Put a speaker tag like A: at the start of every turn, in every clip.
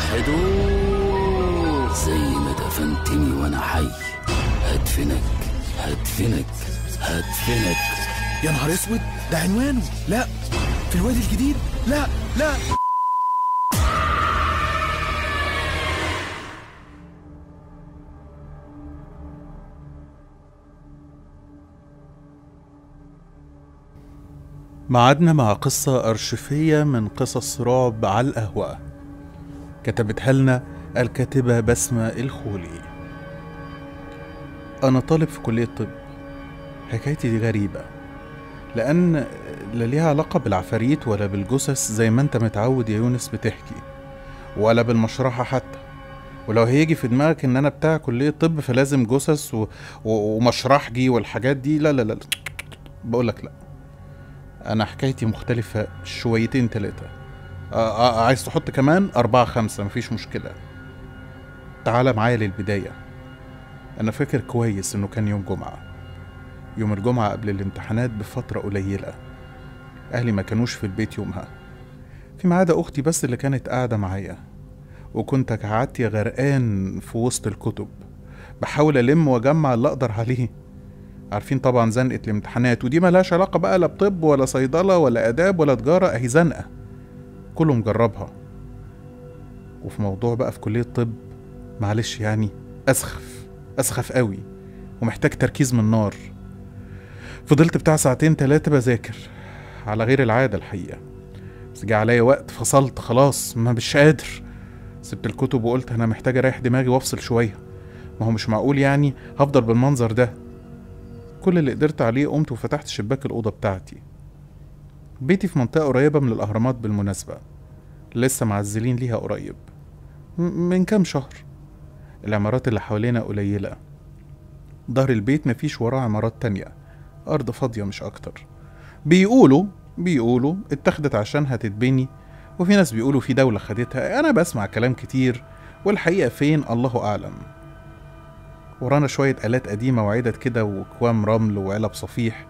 A: وحدوه زي ما دفنتني وانا حي هدفنك هدفنك هدفنك
B: يا نهار اسود ده عنوانه لا في الوادي الجديد لا لا
C: معادنا مع قصة أرشفية من قصص رعب على القهوة كتبتها لنا الكاتبة بسمة الخولي أنا طالب في كلية طب حكايتي دي غريبة لأن لا ليها علاقة بالعفاريت ولا بالجثث زي ما أنت متعود يا يونس بتحكي ولا بالمشرحة حتى ولو هيجي في دماغك إن أنا بتاع كلية طب فلازم جثث و... و... ومشرحجي والحاجات دي لا لا لا بقولك لأ انا حكايتي مختلفة شويتين تلاتة آه آه عايز تحط كمان أربعة خمسة مفيش مشكلة تعال معايا للبداية أنا فاكر كويس إنه كان يوم جمعة يوم الجمعة قبل الامتحانات بفترة قليلة أهلي ما كانوش في البيت يومها فيما عدا أختي بس اللي كانت قاعدة معايا وكنت قعدت غرقان في وسط الكتب بحاول ألم وأجمع اللي أقدر عليه عارفين طبعا زنقة الامتحانات ودي ملهاش علاقة بقى لا بطب ولا صيدلة ولا آداب ولا تجارة أهي زنقة كله مجربها وفي موضوع بقى في كلية طب معلش يعني أسخف أسخف قوي ومحتاج تركيز من نار فضلت بتاع ساعتين تلاتة بذاكر على غير العادة الحقيقة بس جه عليا وقت فصلت خلاص ما مش قادر سبت الكتب وقلت أنا محتاج أريح دماغي وأفصل شوية ما هو مش معقول يعني هفضل بالمنظر ده كل اللي قدرت عليه قمت وفتحت شباك الأوضة بتاعتي بيتي في منطقة قريبة من الأهرامات بالمناسبة لسه معزلين ليها قريب م- من كام شهر العمارات اللي حوالينا قليلة ظهر البيت مفيش وراه عمارات تانية أرض فاضية مش أكتر بيقولوا بيقولوا اتخذت عشان هتتبني وفي ناس بيقولوا في دولة خدتها أنا بسمع كلام كتير والحقيقة فين الله أعلم ورانا شوية آلات قديمة وعدد كده وأكوام رمل وعلب صفيح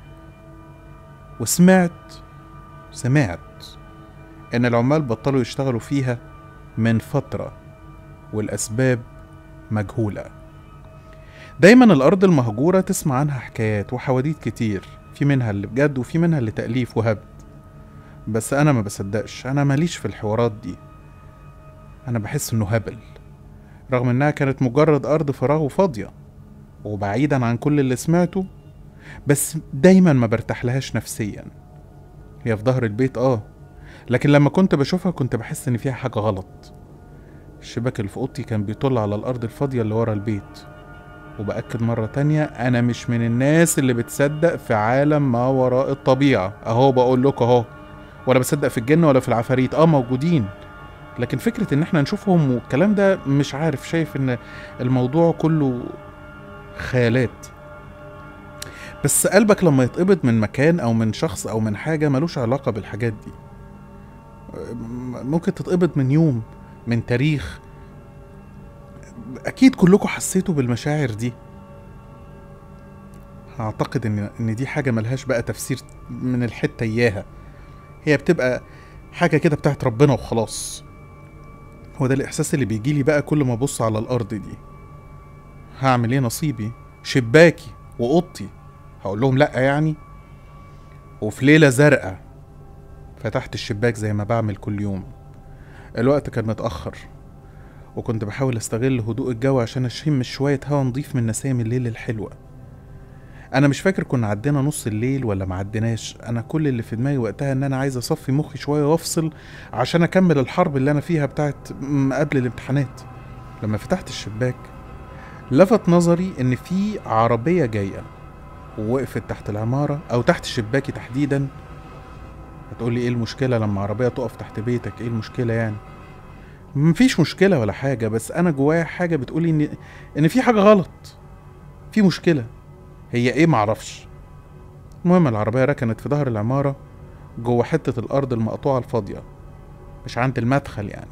C: وسمعت سمعت إن العمال بطلوا يشتغلوا فيها من فترة والأسباب مجهولة دايما الأرض المهجورة تسمع عنها حكايات وحواديت كتير في منها اللي بجد وفي منها اللي تأليف وهبد بس أنا ما بصدقش أنا ماليش في الحوارات دي أنا بحس إنه هبل رغم إنها كانت مجرد أرض فراغ وفاضية وبعيدا عن كل اللي سمعته بس دايما ما برتاحلهاش نفسيا هي في ظهر البيت اه لكن لما كنت بشوفها كنت بحس إن فيها حاجة غلط الشباك اللي في أوضتي كان بيطل على الأرض الفاضية اللي ورا البيت وبأكد مرة تانية أنا مش من الناس اللي بتصدق في عالم ما وراء الطبيعة أهو بقول لكم أهو ولا بصدق في الجن ولا في العفاريت اه موجودين لكن فكرة ان احنا نشوفهم والكلام ده مش عارف شايف ان الموضوع كله خيالات بس قلبك لما يتقبض من مكان او من شخص او من حاجة ملوش علاقة بالحاجات دي ممكن تتقبض من يوم من تاريخ اكيد كلكم حسيتوا بالمشاعر دي اعتقد ان ان دي حاجة ملهاش بقى تفسير من الحتة اياها هي بتبقى حاجة كده بتاعت ربنا وخلاص هو ده الإحساس اللي بيجيلي بقى كل ما أبص على الأرض دي هعمل إيه نصيبي شباكي وأوضتي هقول لهم لأ يعني وفي ليلة زرقاء فتحت الشباك زي ما بعمل كل يوم الوقت كان متأخر وكنت بحاول استغل هدوء الجو عشان اشم شوية هوا نضيف من نسايم الليل الحلوة انا مش فاكر كنا عدينا نص الليل ولا ما عديناش انا كل اللي في دماغي وقتها ان انا عايز اصفي مخي شويه وافصل عشان اكمل الحرب اللي انا فيها بتاعت م- قبل الامتحانات لما فتحت الشباك لفت نظري ان في عربيه جايه ووقفت تحت العماره او تحت شباكي تحديدا هتقولي ايه المشكله لما عربيه تقف تحت بيتك ايه المشكله يعني مفيش مشكله ولا حاجه بس انا جوايا حاجه بتقولي ان ان في حاجه غلط في مشكله هي ايه معرفش المهم العربية ركنت في ظهر العمارة جوه حتة الأرض المقطوعة الفاضية مش عند المدخل يعني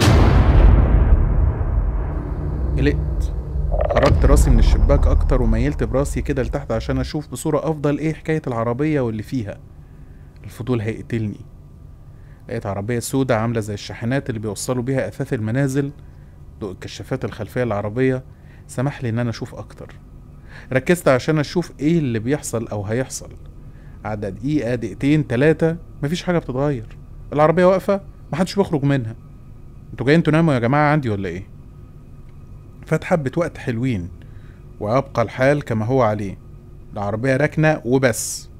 C: قلقت خرجت راسي من الشباك أكتر وميلت براسي كده لتحت عشان أشوف بصورة أفضل إيه حكاية العربية واللي فيها الفضول هيقتلني لقيت عربية سودة عاملة زي الشاحنات اللي بيوصلوا بيها أثاث المنازل ضوء الكشافات الخلفية العربية سمح لي إن أنا أشوف أكتر ركزت عشان أشوف إيه اللي بيحصل أو هيحصل عدى دقيقة دقيقتين تلاتة مفيش حاجة بتتغير العربية واقفة محدش بيخرج منها انتوا جايين تناموا يا جماعة عندي ولا ايه فات حبة وقت حلوين ويبقى الحال كما هو عليه العربية راكنة وبس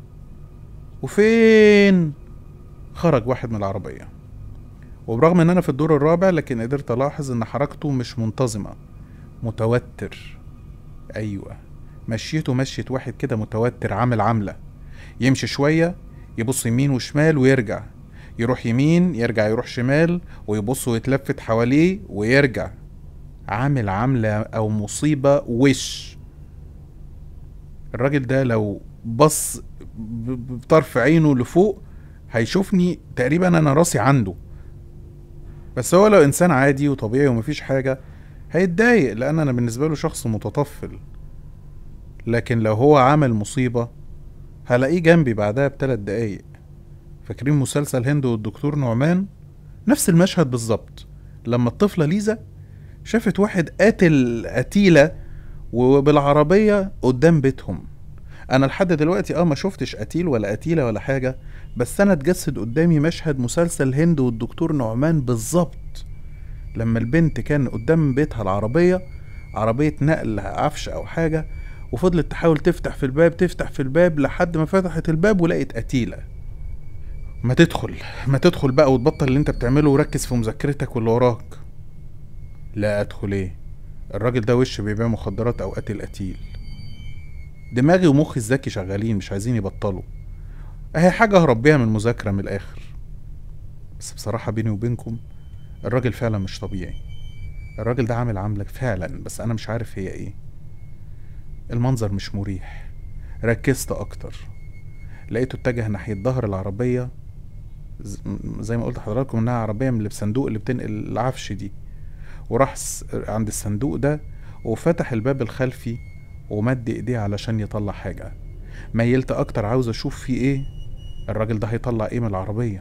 C: وفين خرج واحد من العربية وبرغم ان انا في الدور الرابع لكن قدرت الاحظ ان حركته مش منتظمة متوتر ايوه مشيته مشية واحد كده متوتر عامل عاملة يمشي شوية يبص يمين وشمال ويرجع يروح يمين يرجع يروح شمال ويبص ويتلفت حواليه ويرجع عامل عاملة أو مصيبة وش الراجل ده لو بص ب- ب- بطرف عينه لفوق هيشوفني تقريبا أنا راسي عنده بس هو لو إنسان عادي وطبيعي ومفيش حاجة هيتضايق لأن أنا بالنسبة له شخص متطفل لكن لو هو عمل مصيبة هلاقيه جنبي بعدها بثلاث دقايق فاكرين مسلسل هند والدكتور نعمان نفس المشهد بالظبط لما الطفلة ليزا شافت واحد قاتل قتيلة وبالعربية قدام بيتهم انا لحد دلوقتي اه ما شفتش قتيل ولا قتيلة ولا حاجة بس انا اتجسد قدامي مشهد مسلسل هند والدكتور نعمان بالظبط لما البنت كان قدام بيتها العربية عربية نقل عفش او حاجة وفضلت تحاول تفتح في الباب تفتح في الباب لحد ما فتحت الباب ولقيت قتيلة ما تدخل ما تدخل بقى وتبطل اللي انت بتعمله وركز في مذاكرتك واللي وراك لا ادخل ايه الراجل ده وش بيبيع مخدرات او قتل قتيل دماغي ومخي الذكي شغالين مش عايزين يبطلوا اهي حاجة اهرب بيها من المذاكرة من الاخر بس بصراحة بيني وبينكم الراجل فعلا مش طبيعي الراجل ده عامل عاملة فعلا بس انا مش عارف هي ايه المنظر مش مريح ركزت اكتر لقيته اتجه ناحية ظهر العربية ز- م- زي ما قلت لحضراتكم انها عربية من اللي بصندوق اللي بتنقل العفش دي وراح س- عند الصندوق ده وفتح الباب الخلفي ومد ايديه علشان يطلع حاجة ميلت اكتر عاوز اشوف فيه ايه الراجل ده هيطلع ايه من العربية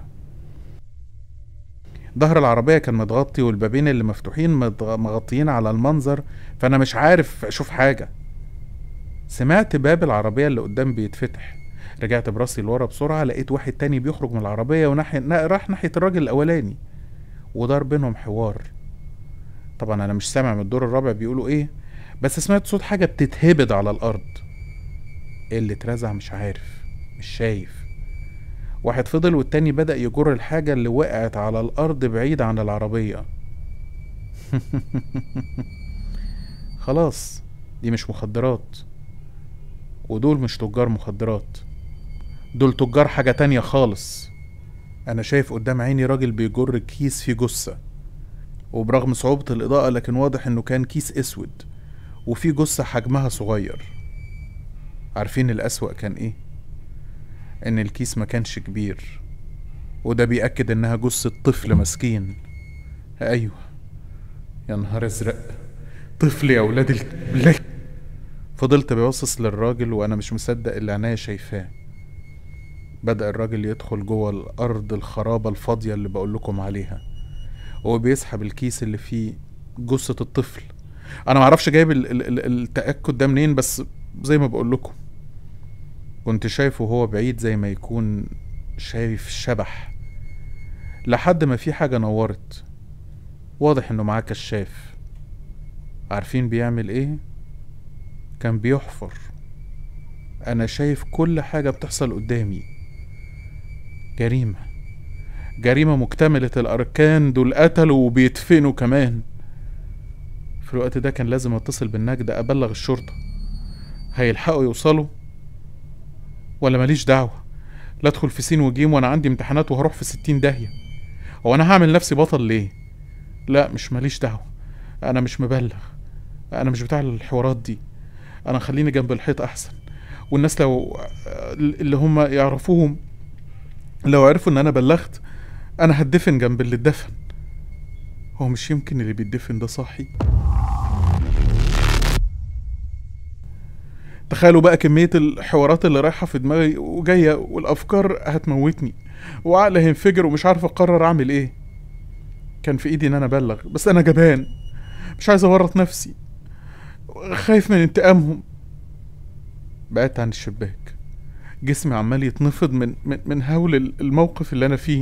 C: ظهر العربية كان متغطي والبابين اللي مفتوحين متغ- مغطيين على المنظر فانا مش عارف اشوف حاجة سمعت باب العربية اللي قدام بيتفتح رجعت براسي لورا بسرعة لقيت واحد تاني بيخرج من العربية وناحية نا- راح ناحية الراجل الأولاني ودار بينهم حوار طبعا أنا مش سامع من الدور الرابع بيقولوا إيه بس سمعت صوت حاجة بتتهبد على الأرض إيه اللي اترزع مش عارف مش شايف واحد فضل والتاني بدأ يجر الحاجة اللي وقعت على الأرض بعيد عن العربية خلاص دي مش مخدرات ودول مش تجار مخدرات دول تجار حاجة تانية خالص أنا شايف قدام عيني راجل بيجر كيس فيه جثة وبرغم صعوبة الإضاءة لكن واضح إنه كان كيس أسود وفيه جثة حجمها صغير عارفين الأسوأ كان إيه؟ إن الكيس ما كانش كبير وده بيأكد إنها جثة طفل مسكين أيوه يا نهار أزرق طفل يا ولاد ال... فضلت ببصص للراجل وانا مش مصدق اللي عينيا شايفاه بدأ الراجل يدخل جوه الأرض الخرابة الفاضية اللي بقول لكم عليها وهو بيسحب الكيس اللي فيه جثة الطفل أنا معرفش جايب ال- ال- ال- التأكد ده منين بس زي ما بقول لكم كنت شايفه وهو بعيد زي ما يكون شايف شبح لحد ما في حاجة نورت واضح إنه معاه كشاف عارفين بيعمل إيه؟ كان بيحفر انا شايف كل حاجة بتحصل قدامي جريمة جريمة مكتملة الاركان دول قتلوا وبيدفنوا كمان في الوقت ده كان لازم اتصل بالنجدة ابلغ الشرطة هيلحقوا يوصلوا ولا ماليش دعوة لا ادخل في سين وجيم وانا عندي امتحانات وهروح في ستين داهية هو انا هعمل نفسي بطل ليه لا مش ماليش دعوة انا مش مبلغ انا مش بتاع الحوارات دي انا خليني جنب الحيط احسن والناس لو اللي هم يعرفوهم لو عرفوا ان انا بلغت انا هتدفن جنب اللي اتدفن هو مش يمكن اللي بيتدفن ده صاحي تخيلوا بقى كمية الحوارات اللي رايحة في دماغي وجاية والأفكار هتموتني وعقلي هينفجر ومش عارف أقرر أعمل إيه كان في إيدي إن أنا أبلغ بس أنا جبان مش عايز أورط نفسي خايف من انتقامهم بعدت عن الشباك جسمي عمال يتنفض من من, من هول الموقف اللي أنا فيه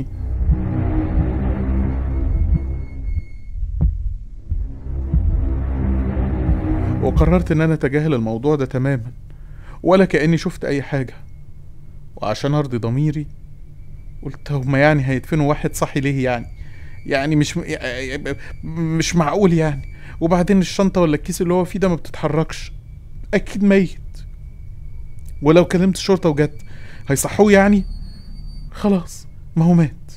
C: وقررت ان انا اتجاهل الموضوع ده تماما ولا كاني شفت اي حاجه وعشان ارضي ضميري قلت هما يعني هيدفنوا واحد صحي ليه يعني يعني مش مش معقول يعني وبعدين الشنطه ولا الكيس اللي هو فيه ده ما بتتحركش اكيد ميت ولو كلمت الشرطه وجت هيصحوه يعني خلاص ما هو مات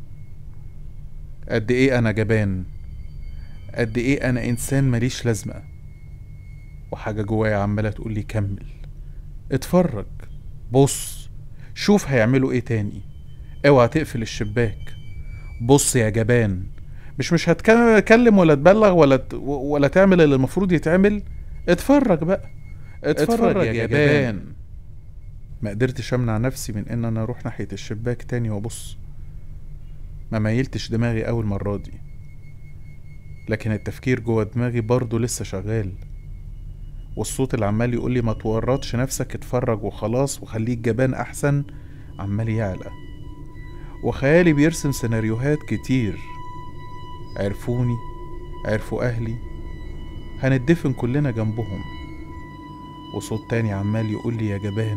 C: قد ايه انا جبان قد ايه انا انسان ماليش لازمه وحاجة جوايا عمالة تقول لي كمل اتفرج بص شوف هيعملوا ايه تاني اوعى تقفل الشباك بص يا جبان مش مش هتكلم ولا تبلغ ولا ت... ولا تعمل اللي المفروض يتعمل اتفرج بقى اتفرج, اتفرج يا جبان ما قدرتش امنع نفسي من ان انا اروح ناحية الشباك تاني وابص ما ميلتش دماغي اول مرة دي لكن التفكير جوه دماغي برضه لسه شغال والصوت اللي عمال يقول لي ما تورطش نفسك اتفرج وخلاص وخليك جبان احسن عمال يعلى وخيالي بيرسم سيناريوهات كتير عرفوني عرفوا اهلي هندفن كلنا جنبهم وصوت تاني عمال يقول لي يا جبان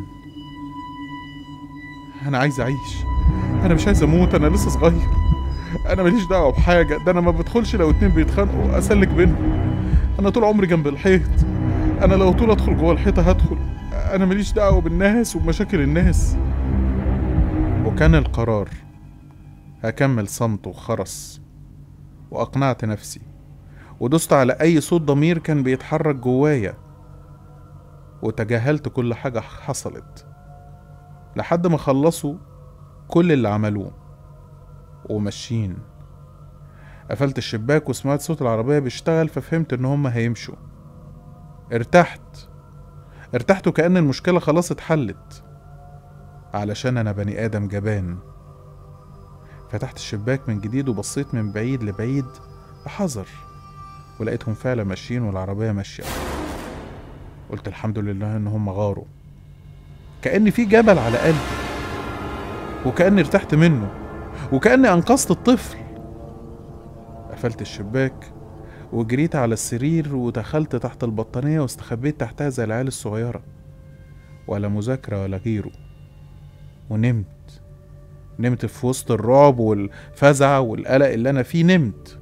C: انا عايز اعيش انا مش عايز اموت انا لسه صغير انا ماليش دعوه بحاجه ده انا ما بدخلش لو اتنين بيتخانقوا اسلك بينهم انا طول عمري جنب الحيط انا لو طول ادخل جوه الحيطه هدخل انا ماليش دعوه بالناس وبمشاكل الناس وكان القرار هكمل صمت وخرس واقنعت نفسي ودست على اي صوت ضمير كان بيتحرك جوايا وتجاهلت كل حاجه حصلت لحد ما خلصوا كل اللي عملوه وماشيين قفلت الشباك وسمعت صوت العربية بيشتغل ففهمت إن هما هيمشوا ارتحت ارتحت وكأن المشكلة خلاص اتحلت علشان أنا بني آدم جبان فتحت الشباك من جديد وبصيت من بعيد لبعيد بحذر ولقيتهم فعلا ماشيين والعربية ماشية قلت الحمد لله إن هم غاروا كأن في جبل على قلبي وكأني ارتحت منه وكأني أنقذت الطفل قفلت الشباك وجريت على السرير ودخلت تحت البطانية واستخبيت تحتها زي العيال الصغيرة ولا مذاكرة ولا غيره ونمت نمت في وسط الرعب والفزع والقلق اللي أنا فيه نمت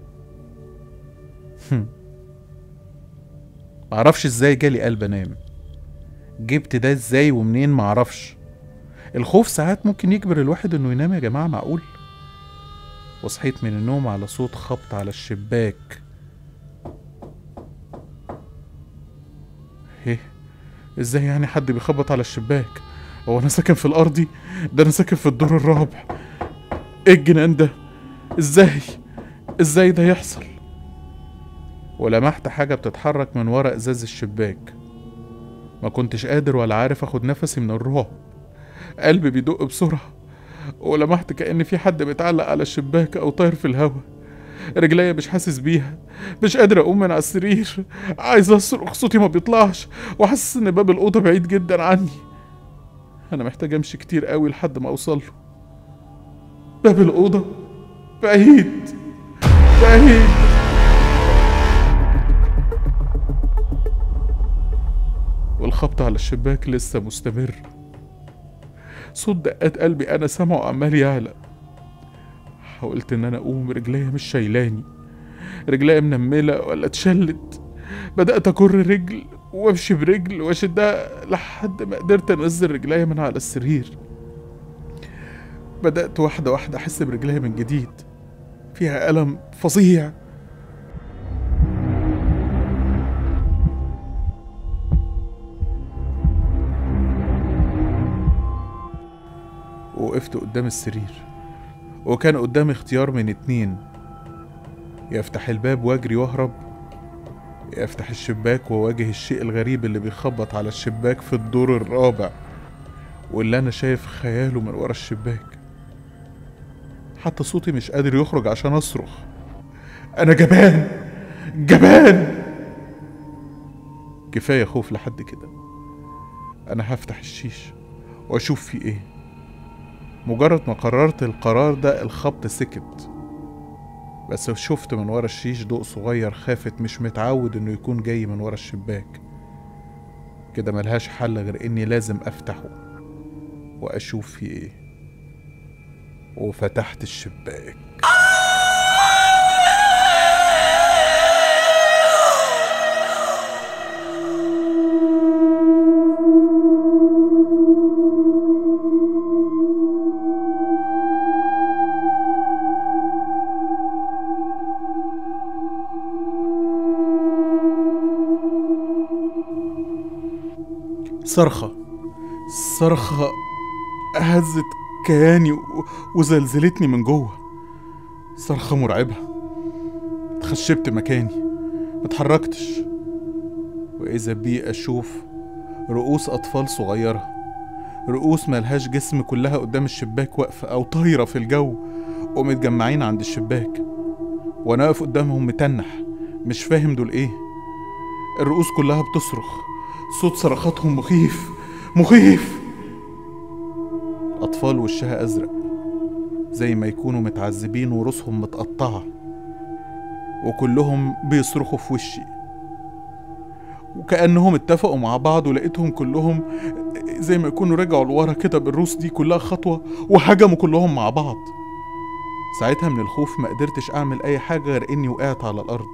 C: معرفش ازاي جالي قلب انام جبت ده ازاي ومنين معرفش الخوف ساعات ممكن يجبر الواحد انه ينام يا جماعة معقول وصحيت من النوم على صوت خبط على الشباك ايه ازاي يعني حد بيخبط على الشباك هو انا ساكن في الارضي ده انا ساكن في الدور الرابع ايه الجنان ده ازاي ازاي ده يحصل ولمحت حاجة بتتحرك من ورا ازاز الشباك ما كنتش قادر ولا عارف اخد نفسي من الرعب قلبي بيدق بسرعة ولمحت كأن في حد بيتعلق على الشباك أو طاير في الهوا رجليا مش حاسس بيها مش قادر أقوم من على السرير عايز أصرخ صوتي ما بيطلعش وحاسس إن باب الأوضة بعيد جدا عني أنا محتاج أمشي كتير قوي لحد ما أوصل له باب الأوضة بعيد بعيد والخبط على الشباك لسه مستمر صوت دقات قلبي انا سامعه عمال يعلى حاولت ان انا اقوم رجليا مش شايلاني رجليا منمله ولا اتشلت بدات اجر رجل وامشي برجل واشدها لحد ما قدرت انزل رجليا من على السرير بدات واحده واحده احس برجليا من جديد فيها الم فظيع وقفت قدام السرير وكان قدامي اختيار من اتنين يا افتح الباب واجري واهرب افتح الشباك واواجه الشيء الغريب اللي بيخبط على الشباك في الدور الرابع واللي انا شايف خياله من ورا الشباك حتى صوتي مش قادر يخرج عشان اصرخ انا جبان جبان كفايه خوف لحد كده انا هفتح الشيش واشوف في ايه مجرد ما قررت القرار ده الخبط سكت بس شفت من ورا الشيش ضوء صغير خافت مش متعود انه يكون جاي من ورا الشباك كده ملهاش حل غير اني لازم افتحه واشوف في ايه وفتحت الشباك صرخة صرخة هزت كياني و- وزلزلتني من جوه صرخة مرعبة اتخشبت مكاني متحركتش وإذا بي أشوف رؤوس أطفال صغيرة رؤوس ملهاش جسم كلها قدام الشباك واقفة أو طايرة في الجو ومتجمعين عند الشباك وأنا واقف قدامهم متنح مش فاهم دول إيه الرؤوس كلها بتصرخ صوت صرخاتهم مخيف مخيف أطفال وشها أزرق زي ما يكونوا متعذبين ورؤوسهم متقطعة وكلهم بيصرخوا في وشي وكأنهم اتفقوا مع بعض ولقيتهم كلهم زي ما يكونوا رجعوا لورا كده بالروس دي كلها خطوة وهجموا كلهم مع بعض ساعتها من الخوف ما قدرتش أعمل أي حاجة غير إني وقعت على الأرض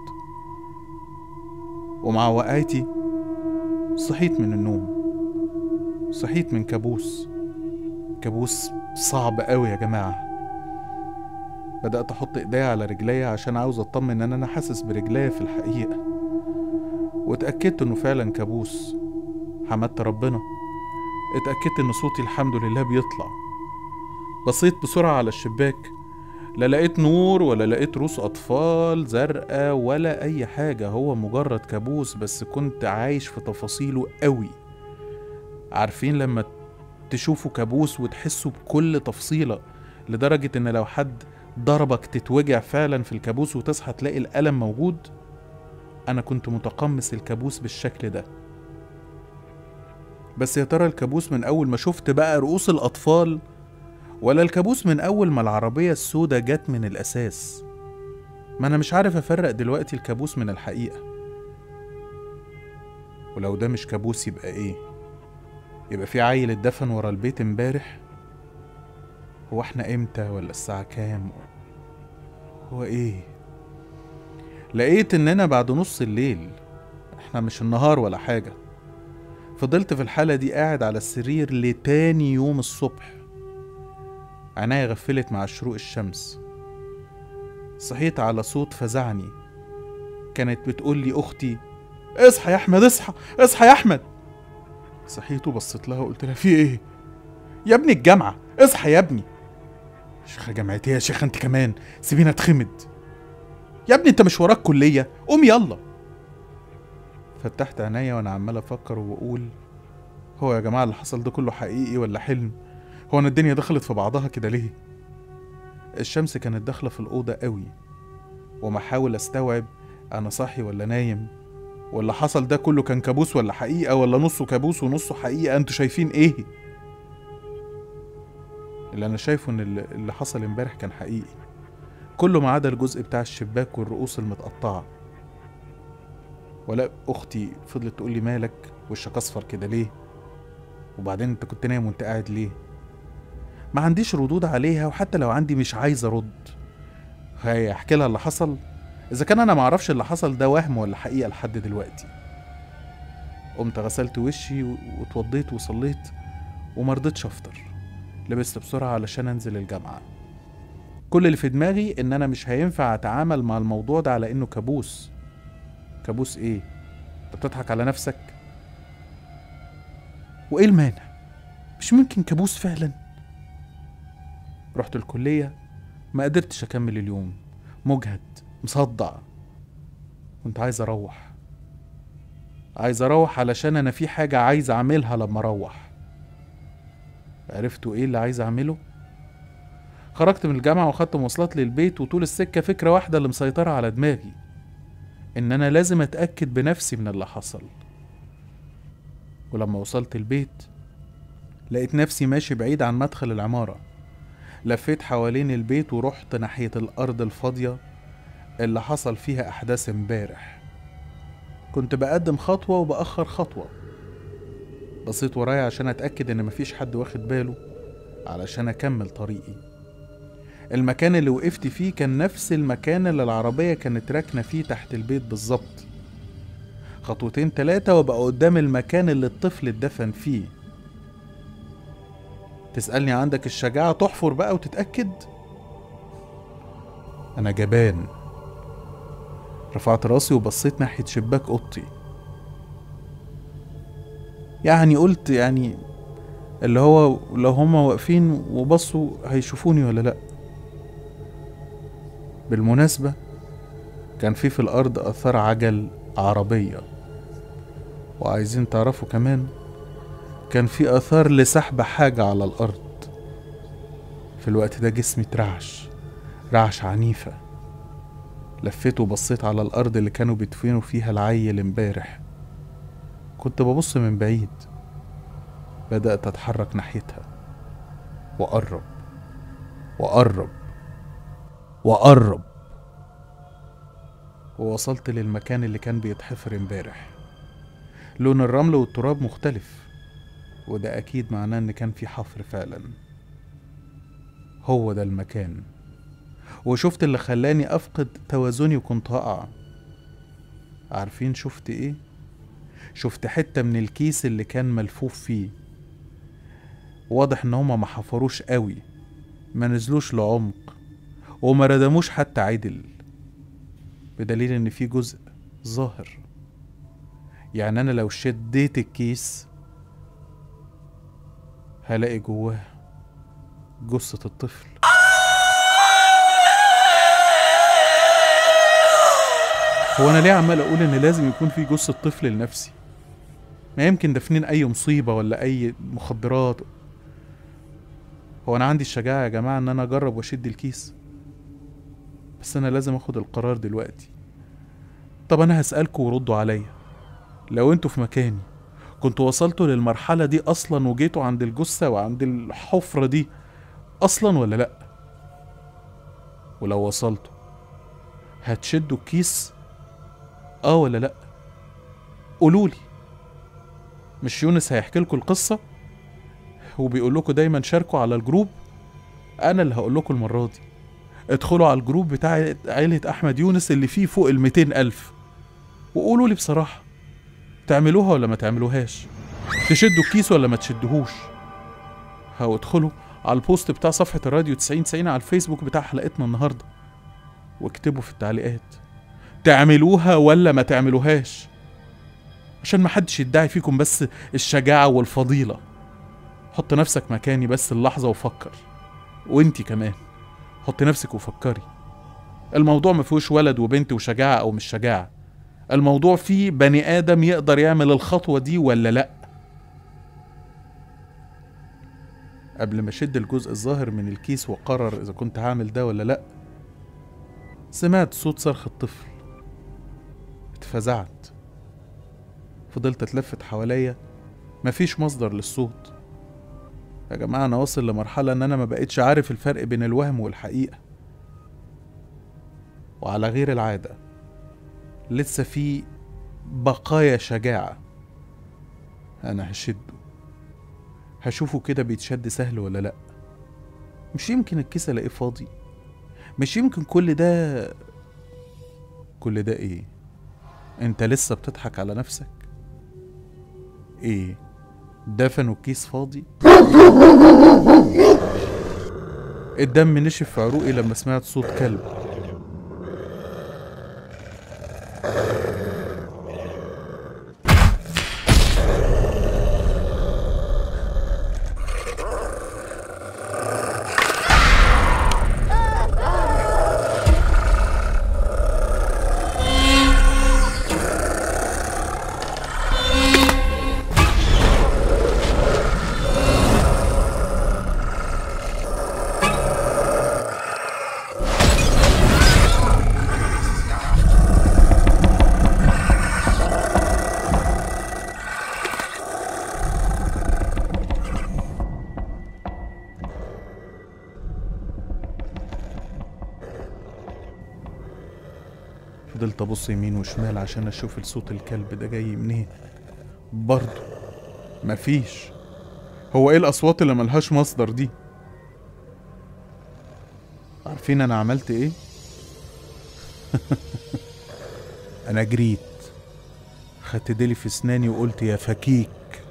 C: ومع وقعتي صحيت من النوم صحيت من كابوس كابوس صعب قوي يا جماعة بدأت أحط إيديا على رجليا عشان عاوز أطمن إن أنا حاسس برجليا في الحقيقة واتأكدت إنه فعلا كابوس حمدت ربنا اتأكدت إن صوتي الحمد لله بيطلع بصيت بسرعة على الشباك لا لقيت نور ولا لقيت روس أطفال زرقاء ولا أي حاجة هو مجرد كابوس بس كنت عايش في تفاصيله قوي عارفين لما تشوفوا كابوس وتحسوا بكل تفصيلة لدرجة إن لو حد ضربك تتوجع فعلا في الكابوس وتصحى تلاقي الألم موجود أنا كنت متقمص الكابوس بالشكل ده بس يا ترى الكابوس من أول ما شفت بقى رؤوس الأطفال ولا الكابوس من أول ما العربية السوداء جت من الأساس ما أنا مش عارف أفرق دلوقتي الكابوس من الحقيقة ولو ده مش كابوس يبقى إيه يبقى في عيل اتدفن ورا البيت امبارح هو احنا امتى ولا الساعة كام هو ايه لقيت اننا بعد نص الليل احنا مش النهار ولا حاجة فضلت في الحالة دي قاعد على السرير لتاني يوم الصبح عينيا غفلت مع شروق الشمس صحيت على صوت فزعني كانت بتقول لي اختي اصحى يا احمد اصحى اصحى يا احمد صحيت وبصيت لها وقلت لها في ايه يا ابني الجامعة اصحى يا ابني شيخة جامعتي يا شيخة انت كمان سيبينا اتخمد يا ابني انت مش وراك كلية قوم يلا فتحت عينيا وانا عمال افكر وبقول هو يا جماعة اللي حصل ده كله حقيقي ولا حلم هو انا الدنيا دخلت في بعضها كده ليه الشمس كانت داخلة في الأوضة قوي وما حاول استوعب انا صاحي ولا نايم ولا حصل ده كله كان كابوس ولا حقيقة ولا نصه كابوس ونصه حقيقة انتوا شايفين ايه اللي انا شايفه ان اللي اللي حصل امبارح كان حقيقي كله ما عدا الجزء بتاع الشباك والرؤوس المتقطعة ولا اختي فضلت تقول لي مالك وشك اصفر كده ليه وبعدين انت كنت نايم وانت قاعد ليه ما عنديش ردود عليها وحتى لو عندي مش عايز ارد هي احكي لها اللي حصل اذا كان انا معرفش اللي حصل ده وهم ولا حقيقه لحد دلوقتي قمت غسلت وشي و- واتوضيت وصليت ومرضتش افطر لبست بسرعه علشان انزل الجامعه كل اللي في دماغي ان انا مش هينفع اتعامل مع الموضوع ده على انه كابوس كابوس ايه انت بتضحك على نفسك وايه المانع مش ممكن كابوس فعلا رحت الكليه ما قدرتش اكمل اليوم مجهد مصدع كنت عايز اروح عايز اروح علشان انا في حاجة عايز اعملها لما اروح عرفتوا ايه اللي عايز اعمله خرجت من الجامعة واخدت مواصلات للبيت وطول السكة فكرة واحدة اللي مسيطرة على دماغي ان انا لازم اتأكد بنفسي من اللي حصل ولما وصلت البيت لقيت نفسي ماشي بعيد عن مدخل العمارة لفيت حوالين البيت ورحت ناحية الأرض الفاضية اللي حصل فيها أحداث امبارح كنت بقدم خطوة وبأخر خطوة بصيت ورايا عشان أتأكد إن مفيش حد واخد باله علشان أكمل طريقي المكان اللي وقفت فيه كان نفس المكان اللي العربية كانت راكنة فيه تحت البيت بالظبط خطوتين تلاتة وابقى قدام المكان اللي الطفل اتدفن فيه تسألني عندك الشجاعة تحفر بقى وتتأكد أنا جبان رفعت راسي وبصيت ناحية شباك أوضتي يعني قلت يعني اللي هو لو هما واقفين وبصوا هيشوفوني ولا لأ بالمناسبة كان في في الأرض آثار عجل عربية وعايزين تعرفوا كمان كان في آثار لسحب حاجة على الأرض في الوقت ده جسمي اترعش رعش عنيفة لفيت وبصيت على الأرض اللي كانوا بيدفنوا فيها العيل امبارح كنت ببص من بعيد بدأت أتحرك ناحيتها وأقرب وأقرب وأقرب ووصلت للمكان اللي كان بيتحفر امبارح لون الرمل والتراب مختلف وده أكيد معناه إن كان في حفر فعلا هو ده المكان وشفت اللي خلاني أفقد توازني وكنت هقع عارفين شفت إيه؟ شفت حتة من الكيس اللي كان ملفوف فيه واضح إن هما ما حفروش قوي ما نزلوش لعمق وما ردموش حتى عدل بدليل إن في جزء ظاهر يعني أنا لو شديت الكيس هلاقي جواه جثة الطفل هو أنا ليه عمال أقول إن لازم يكون في جثة طفل لنفسي ما يمكن دافنين أي مصيبة ولا أي مخدرات هو أنا عندي الشجاعة يا جماعة إن أنا أجرب وأشد الكيس بس أنا لازم أخد القرار دلوقتي طب أنا هسألكوا وردوا عليا لو انتوا في مكاني كنتوا وصلتوا للمرحلة دي أصلا وجيتوا عند الجثة وعند الحفرة دي أصلا ولا لأ؟ ولو وصلتوا هتشدوا الكيس اه ولا لأ؟ قولولي مش يونس هيحكي لكم القصة وبيقول لكم دايما شاركوا على الجروب أنا اللي هقول لكم المرة دي ادخلوا على الجروب بتاع عيلة أحمد يونس اللي فيه فوق الميتين ألف وقولوا لي بصراحة تعملوها ولا ما تعملوهاش تشدوا الكيس ولا ما تشدوهوش هو ادخلوا على البوست بتاع صفحة الراديو 90 90 على الفيسبوك بتاع حلقتنا النهاردة واكتبوا في التعليقات تعملوها ولا ما تعملوهاش عشان ما حدش يدعي فيكم بس الشجاعة والفضيلة حط نفسك مكاني بس اللحظة وفكر وانتي كمان حط نفسك وفكري الموضوع ما فيهوش ولد وبنت وشجاعة أو مش شجاعة الموضوع فيه بني آدم يقدر يعمل الخطوة دي ولا لأ قبل ما أشد الجزء الظاهر من الكيس وقرر إذا كنت هعمل ده ولا لأ سمعت صوت صرخ الطفل اتفزعت فضلت اتلفت حواليا مفيش مصدر للصوت يا جماعة أنا واصل لمرحلة إن أنا ما بقتش عارف الفرق بين الوهم والحقيقة وعلى غير العادة لسه في بقايا شجاعة أنا هشده هشوفه كده بيتشد سهل ولا لأ مش يمكن الكيس ألاقيه فاضي مش يمكن كل ده كل ده إيه أنت لسه بتضحك على نفسك إيه دفنوا الكيس فاضي الدم نشف في عروقي لما سمعت صوت كلب فضلت ابص يمين وشمال عشان اشوف الصوت الكلب ده جاي منين برضه مفيش هو ايه الاصوات اللي ملهاش مصدر دي عارفين انا عملت ايه انا جريت خدت ديلي في اسناني وقلت يا فكيك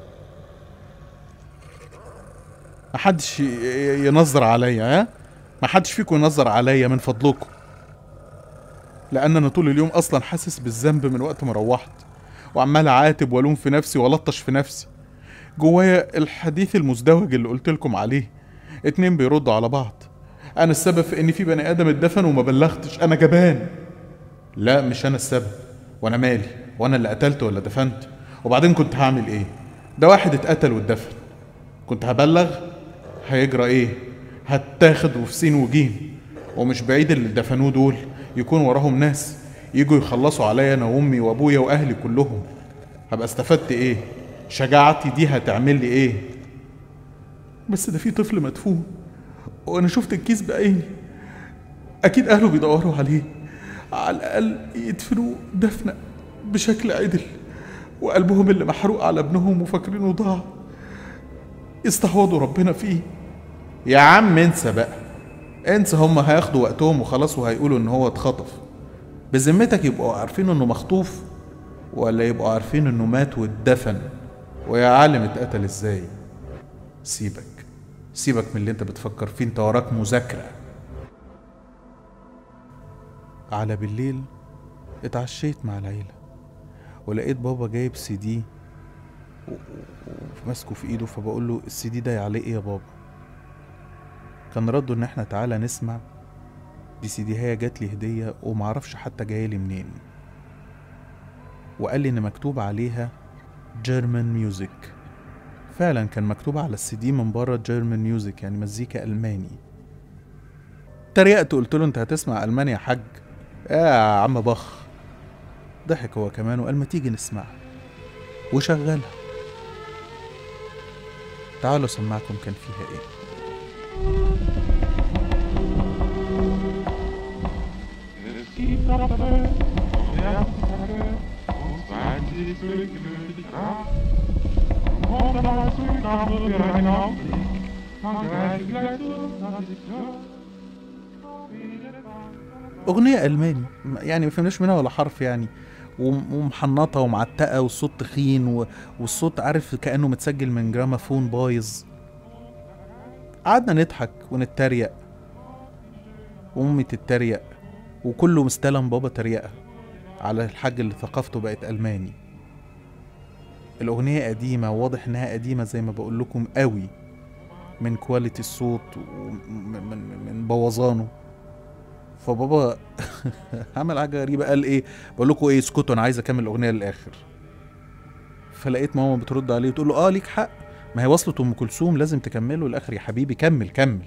C: محدش ي- ي- ينظر عليا ها محدش فيكم ينظر عليا من فضلكم لان انا طول اليوم اصلا حاسس بالذنب من وقت ما روحت وعمال اعاتب والوم في نفسي والطش في نفسي جوايا الحديث المزدوج اللي قلت لكم عليه اتنين بيردوا على بعض انا السبب في ان في بني ادم اتدفن وما بلغتش انا جبان لا مش انا السبب وانا مالي وانا اللي قتلت ولا دفنت وبعدين كنت هعمل ايه ده واحد اتقتل واتدفن كنت هبلغ هيجرى ايه هتاخد وفي سين وجيم ومش بعيد اللي دفنوه دول يكون وراهم ناس يجوا يخلصوا عليا انا وامي وابويا واهلي كلهم هبقى استفدت ايه شجاعتي دي هتعمل لي ايه بس ده في طفل مدفون وانا شفت الكيس بعيني اكيد اهله بيدوروا عليه على الاقل يدفنوه دفنه بشكل عدل وقلبهم اللي محروق على ابنهم وفاكرينه ضاع يستعوضوا ربنا فيه يا عم انسى بقى انسى هم هياخدوا وقتهم وخلاص وهيقولوا ان هو اتخطف بذمتك يبقوا عارفين انه مخطوف ولا يبقوا عارفين انه مات واتدفن ويا عالم اتقتل ازاي سيبك سيبك من اللي انت بتفكر فيه انت وراك مذاكرة على بالليل اتعشيت مع العيلة ولقيت بابا جايب سي دي و- و- وماسكه في ايده فبقول له السي دي ده عليه ايه يا بابا كان رده ان احنا تعالى نسمع دي سي دي هي جات لي هدية ومعرفش حتى جاية لي منين وقال لي ان مكتوب عليها جيرمان ميوزك فعلا كان مكتوب على السي دي من بره جيرمان ميوزك يعني مزيكا الماني تريقت قلت له انت هتسمع الماني يا حاج يا عم بخ ضحك هو كمان وقال ما تيجي نسمعها وشغلها تعالوا اسمعكم كان فيها ايه أغنية ألماني م- يعني ما فهمناش منها ولا حرف يعني وم- ومحنطة ومعتقة والصوت تخين و... والصوت عارف كأنه متسجل من جرامافون بايظ قعدنا نضحك ونتريق وأمي تتريق وكله مستلم بابا تريقة على الحاج اللي ثقافته بقت ألماني الأغنية قديمة وواضح إنها قديمة زي ما بقول لكم قوي من كواليتي الصوت ومن من, من بوظانه فبابا عمل حاجه غريبه قال ايه بقول لكم ايه اسكتوا انا عايز اكمل الاغنيه للاخر فلقيت ماما بترد عليه وتقول له اه ليك حق ما هي وصلت ام كلثوم لازم تكمله للاخر يا حبيبي كمل كمل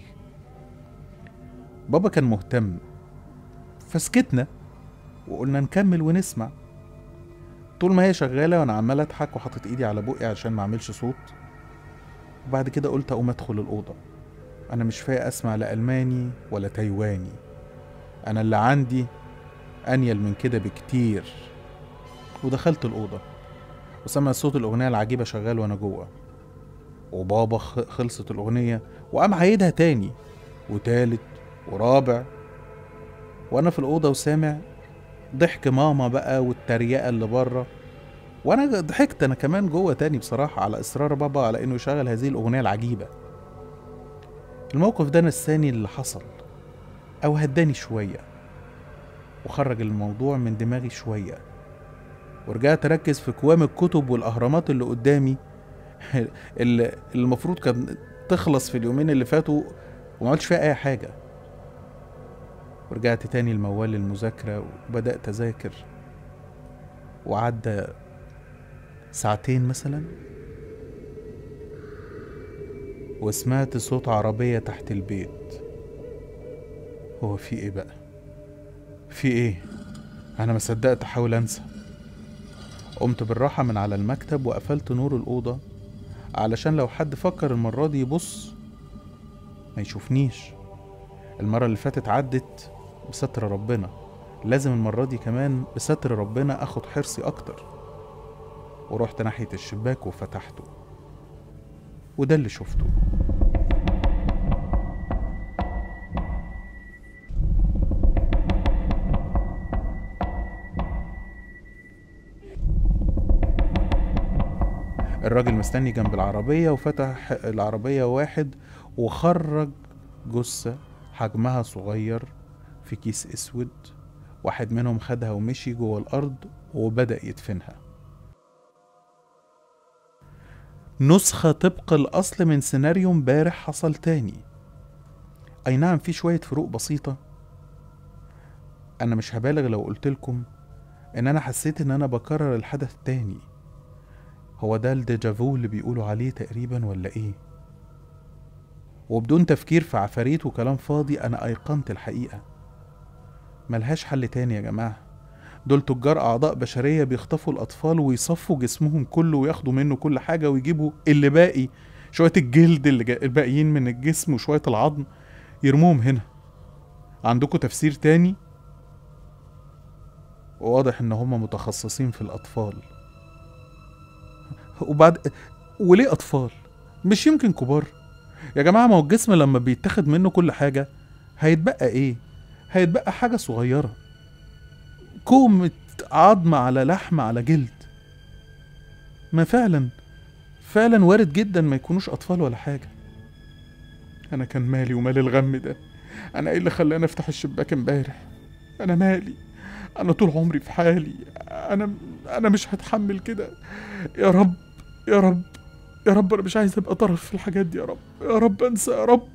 C: بابا كان مهتم فسكتنا وقلنا نكمل ونسمع طول ما هي شغاله وانا عمال اضحك وحاطط ايدي على بقي عشان ما اعملش صوت وبعد كده قلت اقوم ادخل الاوضه انا مش فايق اسمع لا الماني ولا تايواني انا اللي عندي انيل من كده بكتير ودخلت الاوضه وسمع صوت الاغنيه العجيبه شغال وانا جوه وبابا خ- خلصت الاغنيه وقام عايدها تاني وتالت ورابع وانا في الاوضه وسامع ضحك ماما بقى والتريقه اللي بره وانا ضحكت انا كمان جوه تاني بصراحه على اصرار بابا على انه يشغل هذه الاغنيه العجيبه الموقف ده نساني اللي حصل او هداني شويه وخرج الموضوع من دماغي شويه ورجعت اركز في كوام الكتب والاهرامات اللي قدامي اللي اللي المفروض كان تخلص في اليومين اللي فاتوا وما عملتش فيها اي حاجه ورجعت تاني لموال المذاكره وبدات اذاكر وعدى ساعتين مثلا وسمعت صوت عربية تحت البيت هو في ايه بقى في ايه انا ما صدقت احاول انسى قمت بالراحة من على المكتب وقفلت نور الأوضة علشان لو حد فكر المرة دي يبص ما يشوفنيش المرة اللي فاتت عدت بستر ربنا لازم المرة دي كمان بستر ربنا اخد حرصي اكتر ورحت ناحية الشباك وفتحته وده اللي شفته الراجل مستني جنب العربية وفتح العربية واحد وخرج جثة حجمها صغير في كيس اسود واحد منهم خدها ومشي جوه الارض وبدأ يدفنها نسخة طبق الأصل من سيناريو امبارح حصل تاني أي نعم في شوية فروق بسيطة أنا مش هبالغ لو قلتلكم إن أنا حسيت إن أنا بكرر الحدث تاني هو ده الديجافو اللي بيقولوا عليه تقريبا ولا إيه وبدون تفكير في عفاريت وكلام فاضي أنا أيقنت الحقيقة ملهاش حل تاني يا جماعة دول تجار أعضاء بشرية بيخطفوا الأطفال ويصفوا جسمهم كله وياخدوا منه كل حاجة ويجيبوا اللي باقي شوية الجلد اللي جا- الباقيين من الجسم وشوية العظم يرموهم هنا عندكم تفسير تاني واضح ان هم متخصصين في الاطفال وبعد وليه اطفال مش يمكن كبار يا جماعه ما هو الجسم لما بيتاخد منه كل حاجه هيتبقى ايه هيتبقى حاجه صغيره كومة عظم على لحم على جلد ما فعلا فعلا وارد جدا ما يكونوش اطفال ولا حاجه انا كان مالي ومال الغم ده انا ايه اللي خلاني افتح الشباك امبارح انا مالي انا طول عمري في حالي انا انا مش هتحمل كده يا رب يا رب يا رب انا مش عايز ابقى طرف في الحاجات دي يا رب يا رب انسى يا رب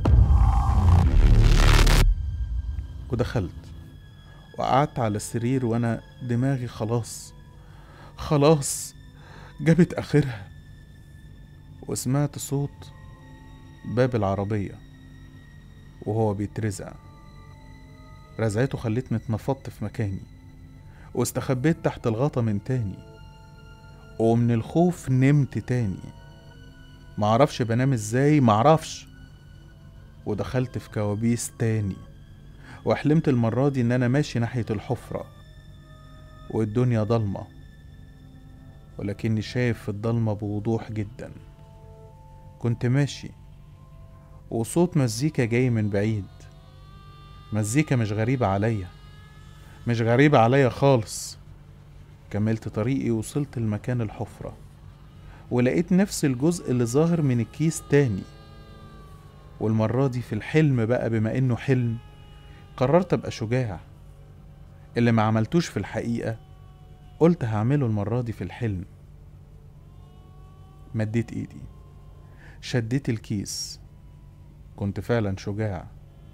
C: ودخلت وقعدت على السرير وانا دماغي خلاص خلاص جابت اخرها وسمعت صوت باب العربية وهو بيترزع رزعته خلتني اتنفضت في مكاني واستخبيت تحت الغطا من تاني ومن الخوف نمت تاني معرفش بنام ازاي معرفش ودخلت في كوابيس تاني وحلمت المرة دي ان انا ماشي ناحية الحفرة والدنيا ضلمة ولكني شايف في الضلمة بوضوح جدا كنت ماشي وصوت مزيكا جاي من بعيد مزيكا مش غريبة عليا مش غريبة عليا خالص كملت طريقي وصلت لمكان الحفرة ولقيت نفس الجزء اللي ظاهر من الكيس تاني والمرة دي في الحلم بقى بما انه حلم قررت ابقى شجاع اللي ما عملتوش في الحقيقة قلت هعمله المرة دي في الحلم مديت ايدي شديت الكيس كنت فعلا شجاع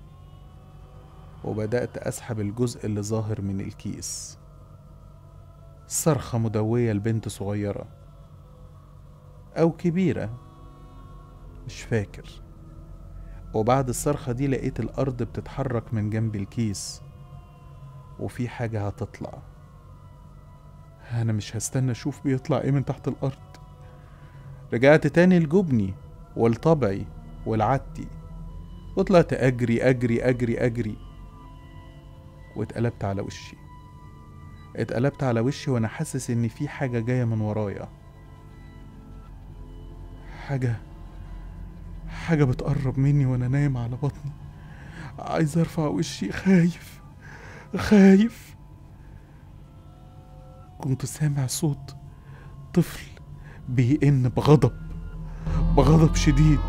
C: وبدأت أسحب الجزء اللي ظاهر من الكيس صرخة مدوية لبنت صغيرة أو كبيرة مش فاكر وبعد الصرخة دي لقيت الأرض بتتحرك من جنب الكيس وفي حاجة هتطلع أنا مش هستنى أشوف بيطلع إيه من تحت الأرض رجعت تاني لجبني ولطبعي ولعادتي وطلعت أجري أجري أجري أجري واتقلبت على وشي اتقلبت على وشي وانا حاسس ان في حاجة جاية من ورايا حاجة حاجة بتقرب مني وانا نايم على بطني عايز ارفع وشي خايف خايف كنت سامع صوت طفل بيئن بغضب بغضب شديد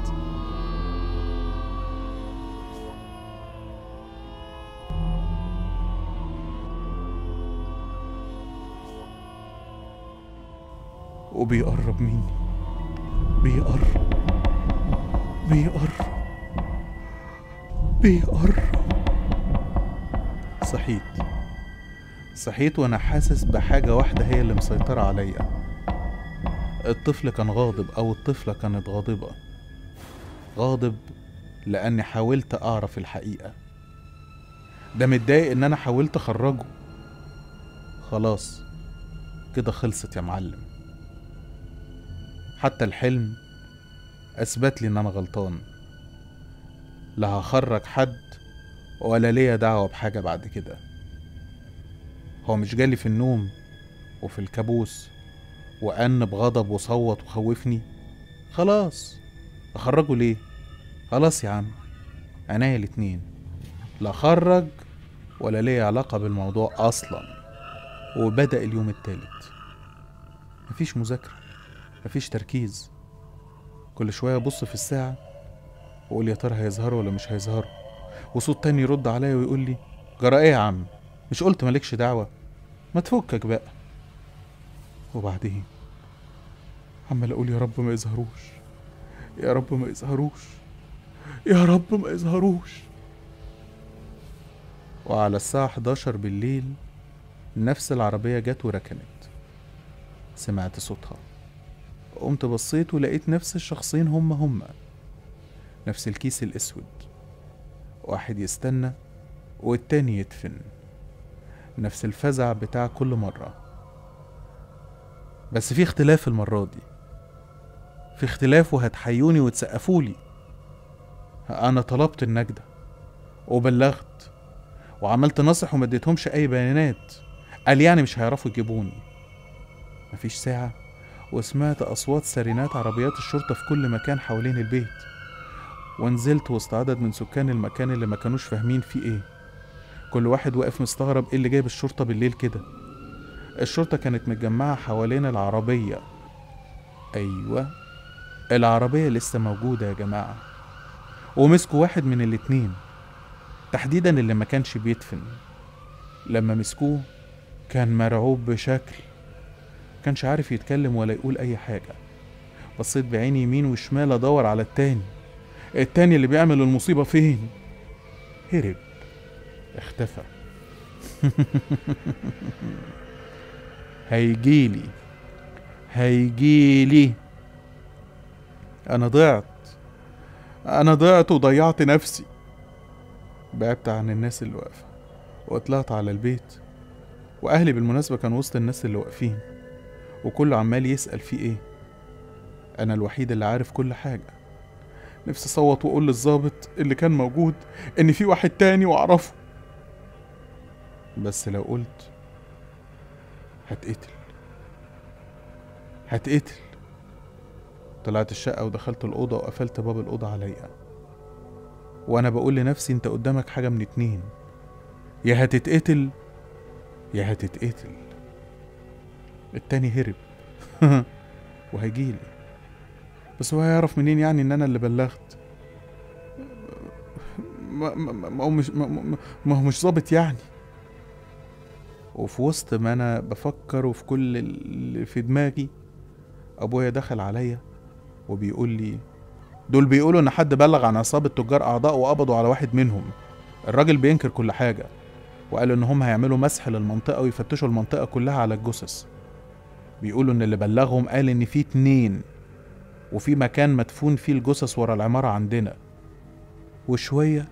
C: وبيقرب مني بيقرب بيقرب بيقرب صحيت صحيت وانا حاسس بحاجة واحدة هي اللي مسيطرة عليا الطفل كان غاضب او الطفلة كانت غاضبة غاضب لاني حاولت اعرف الحقيقة ده متضايق ان انا حاولت اخرجه خلاص كده خلصت يا معلم حتى الحلم اثبت لي ان انا غلطان لا هخرج حد ولا ليا دعوة بحاجة بعد كده هو مش جالي في النوم وفي الكابوس وأن بغضب وصوت وخوفني خلاص أخرجه ليه خلاص يا عم عينيا الاتنين لا خرج ولا ليه علاقة بالموضوع أصلا وبدأ اليوم التالت مفيش مذاكرة مفيش تركيز كل شوية أبص في الساعة وأقول يا ترى هيظهروا ولا مش هيظهروا وصوت تاني يرد عليا ويقول لي جرى ايه يا عم مش قلت مالكش دعوة ما تفكك بقى وبعدين عمال اقول يا رب ما يظهروش يا رب ما يظهروش يا رب ما يظهروش وعلى الساعة 11 بالليل نفس العربية جت وركنت سمعت صوتها قمت بصيت ولقيت نفس الشخصين هما هما نفس الكيس الأسود واحد يستنى والتاني يدفن نفس الفزع بتاع كل مرة بس في اختلاف المرة دي في اختلاف وهتحيوني وتسقفولي أنا طلبت النجدة وبلغت وعملت نصح وما اديتهمش أي بيانات قال يعني مش هيعرفوا يجيبوني مفيش ساعة وسمعت أصوات سيرينات عربيات الشرطة في كل مكان حوالين البيت ونزلت وسط عدد من سكان المكان اللي ما كانوش فاهمين فيه ايه كل واحد واقف مستغرب ايه اللي جايب الشرطة بالليل كده الشرطة كانت متجمعة حوالين العربية أيوة العربية لسه موجودة يا جماعة ومسكوا واحد من الاتنين تحديدا اللي ما كانش بيدفن لما مسكوه كان مرعوب بشكل كانش عارف يتكلم ولا يقول أي حاجة بصيت بعيني يمين وشمال أدور على التاني التاني اللي بيعمل المصيبة فين هرب اختفى هيجيلي هيجيلي انا ضعت انا ضعت وضيعت نفسي بعدت عن الناس اللي واقفة وطلعت على البيت واهلي بالمناسبة كان وسط الناس اللي واقفين وكله عمال يسأل في ايه انا الوحيد اللي عارف كل حاجة نفسي اصوت واقول للظابط اللي كان موجود ان في واحد تاني واعرفه بس لو قلت هتقتل هتقتل طلعت الشقة ودخلت الأوضة وقفلت باب الأوضة عليا وأنا بقول لنفسي أنت قدامك حاجة من اتنين يا هتتقتل يا هتتقتل التاني هرب وهيجيلي بس هو هيعرف منين يعني ان انا اللي بلغت ما, ما, ما هو مش ما, ما- ما هو مش ظابط يعني وفي وسط ما انا بفكر وفي كل اللي في دماغي ابويا دخل عليا وبيقول لي دول بيقولوا ان حد بلغ عن عصابة تجار اعضاء وقبضوا على واحد منهم الراجل بينكر كل حاجة وقال ان هم هيعملوا مسح للمنطقة ويفتشوا المنطقة كلها على الجثث بيقولوا ان اللي بلغهم قال ان في اتنين وفي مكان مدفون فيه الجثث ورا العمارة عندنا وشوية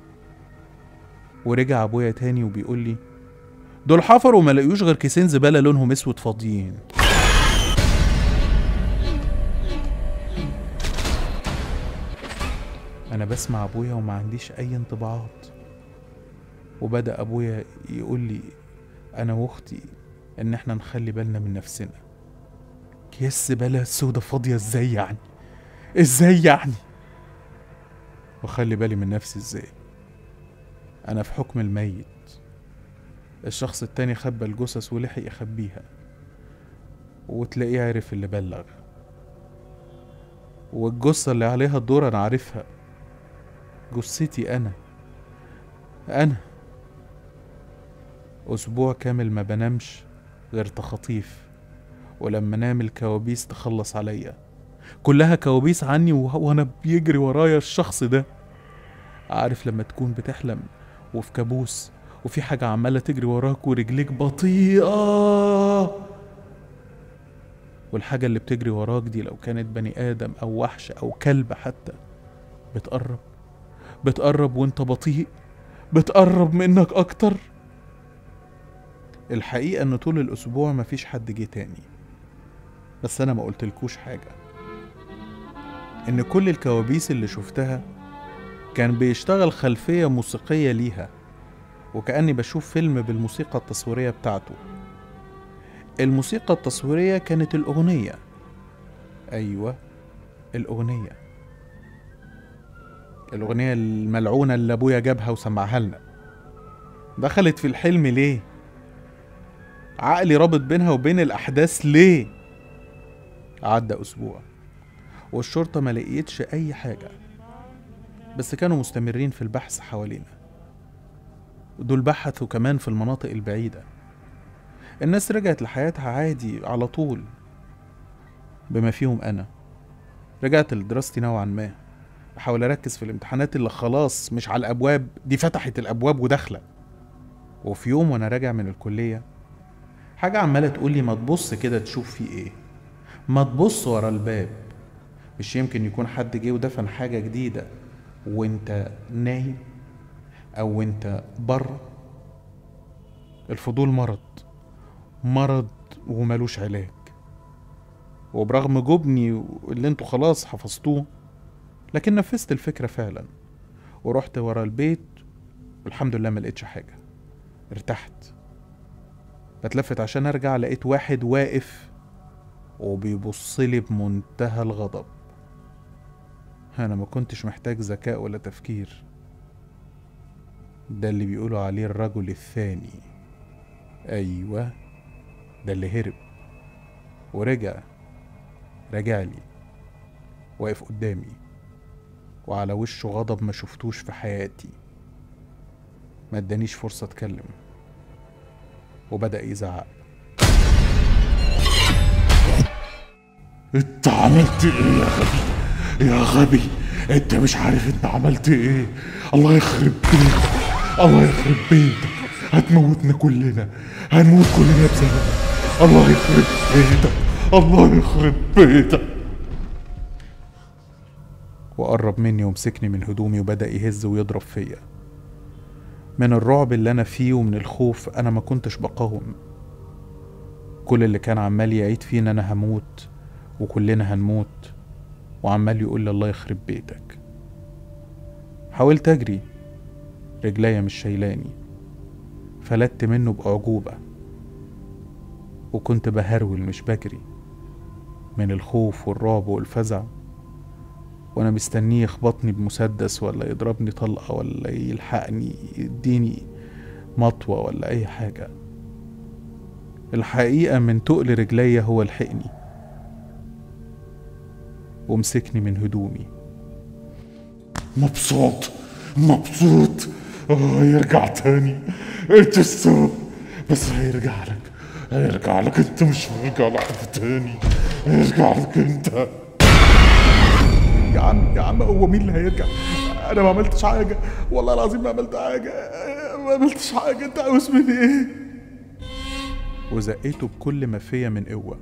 C: ورجع أبويا تاني وبيقول لي دول حفروا وما لقيوش غير كيسين زبالة لونهم أسود فاضيين أنا بسمع أبويا وما عنديش أي انطباعات وبدأ أبويا يقول لي أنا وأختي إن إحنا نخلي بالنا من نفسنا اكياس زبالة سودا فاضية ازاي يعني ازاي يعني واخلي بالي من نفسي ازاي انا في حكم الميت الشخص التاني خبى الجثث ولحق يخبيها وتلاقيه عرف اللي بلغ والجثة اللي عليها الدور انا عارفها جثتي انا انا اسبوع كامل ما بنامش غير تخاطيف ولما نام الكوابيس تخلص عليا كلها كوابيس عني وه- وانا بيجري ورايا الشخص ده عارف لما تكون بتحلم وفي كابوس وفي حاجة عمالة تجري وراك ورجليك بطيئة والحاجة اللي بتجري وراك دي لو كانت بني آدم أو وحش أو كلب حتى بتقرب بتقرب وانت بطيء بتقرب منك أكتر الحقيقة إن طول الأسبوع مفيش حد جه تاني بس أنا ما قلتلكوش حاجة إن كل الكوابيس اللي شفتها كان بيشتغل خلفية موسيقية ليها وكأني بشوف فيلم بالموسيقى التصويرية بتاعته الموسيقى التصويرية كانت الأغنية أيوة الأغنية الأغنية الملعونة اللي أبويا جابها وسمعها لنا دخلت في الحلم ليه؟ عقلي رابط بينها وبين الأحداث ليه؟ عدى أسبوع والشرطة ما لقيتش أي حاجة بس كانوا مستمرين في البحث حوالينا دول بحثوا كمان في المناطق البعيدة الناس رجعت لحياتها عادي على طول بما فيهم أنا رجعت لدراستي نوعا ما بحاول أركز في الامتحانات اللي خلاص مش على الأبواب دي فتحت الأبواب وداخلة وفي يوم وأنا راجع من الكلية حاجة عمالة تقولي ما تبص كده تشوف في إيه ما تبص ورا الباب مش يمكن يكون حد جه ودفن حاجة جديدة وانت نايم او انت بره الفضول مرض مرض وملوش علاج وبرغم جبني اللي انتوا خلاص حفظتوه لكن نفذت الفكرة فعلا ورحت ورا البيت والحمد لله ما لقيتش حاجة ارتحت بتلفت عشان ارجع لقيت واحد واقف وبيبصلي بمنتهى الغضب انا ما كنتش محتاج ذكاء ولا تفكير ده اللي بيقولوا عليه الرجل الثاني ايوه ده اللي هرب ورجع رجع لي واقف قدامي وعلى وشه غضب ما شفتوش في حياتي ما ادانيش فرصة اتكلم وبدأ يزعق
D: انت عملت ايه يا غبي يا غبي انت مش عارف انت عملت ايه الله يخرب بيتك الله يخرب بيتك هتموتنا كلنا هنموت كلنا بسببك الله يخرب بيتك الله يخرب بيتك
C: وقرب مني ومسكني من هدومي وبدأ يهز ويضرب فيا من الرعب اللي أنا فيه ومن الخوف أنا ما كنتش بقاوم كل اللي كان عمال يعيد فيه إن أنا هموت وكلنا هنموت وعمال يقول لي الله يخرب بيتك حاولت أجري رجليا مش شايلاني فلت منه بأعجوبة وكنت بهرول مش بجري من الخوف والرعب والفزع وانا مستنيه يخبطني بمسدس ولا يضربني طلقة ولا يلحقني يديني مطوة ولا اي حاجة الحقيقة من تقل رجليا هو لحقني ومسكني من هدومي
D: مبسوط مبسوط آه يرجع تاني انت السبب بس هيرجع لك هيرجع لك انت مش هيرجع لحد تاني هيرجع لك انت
B: يا عم يا عم هو مين اللي هيرجع انا ما عملتش حاجه والله العظيم ما عملت حاجه ما عملتش حاجه انت عاوز مني ايه
C: وزقيته بكل ما فيا من قوة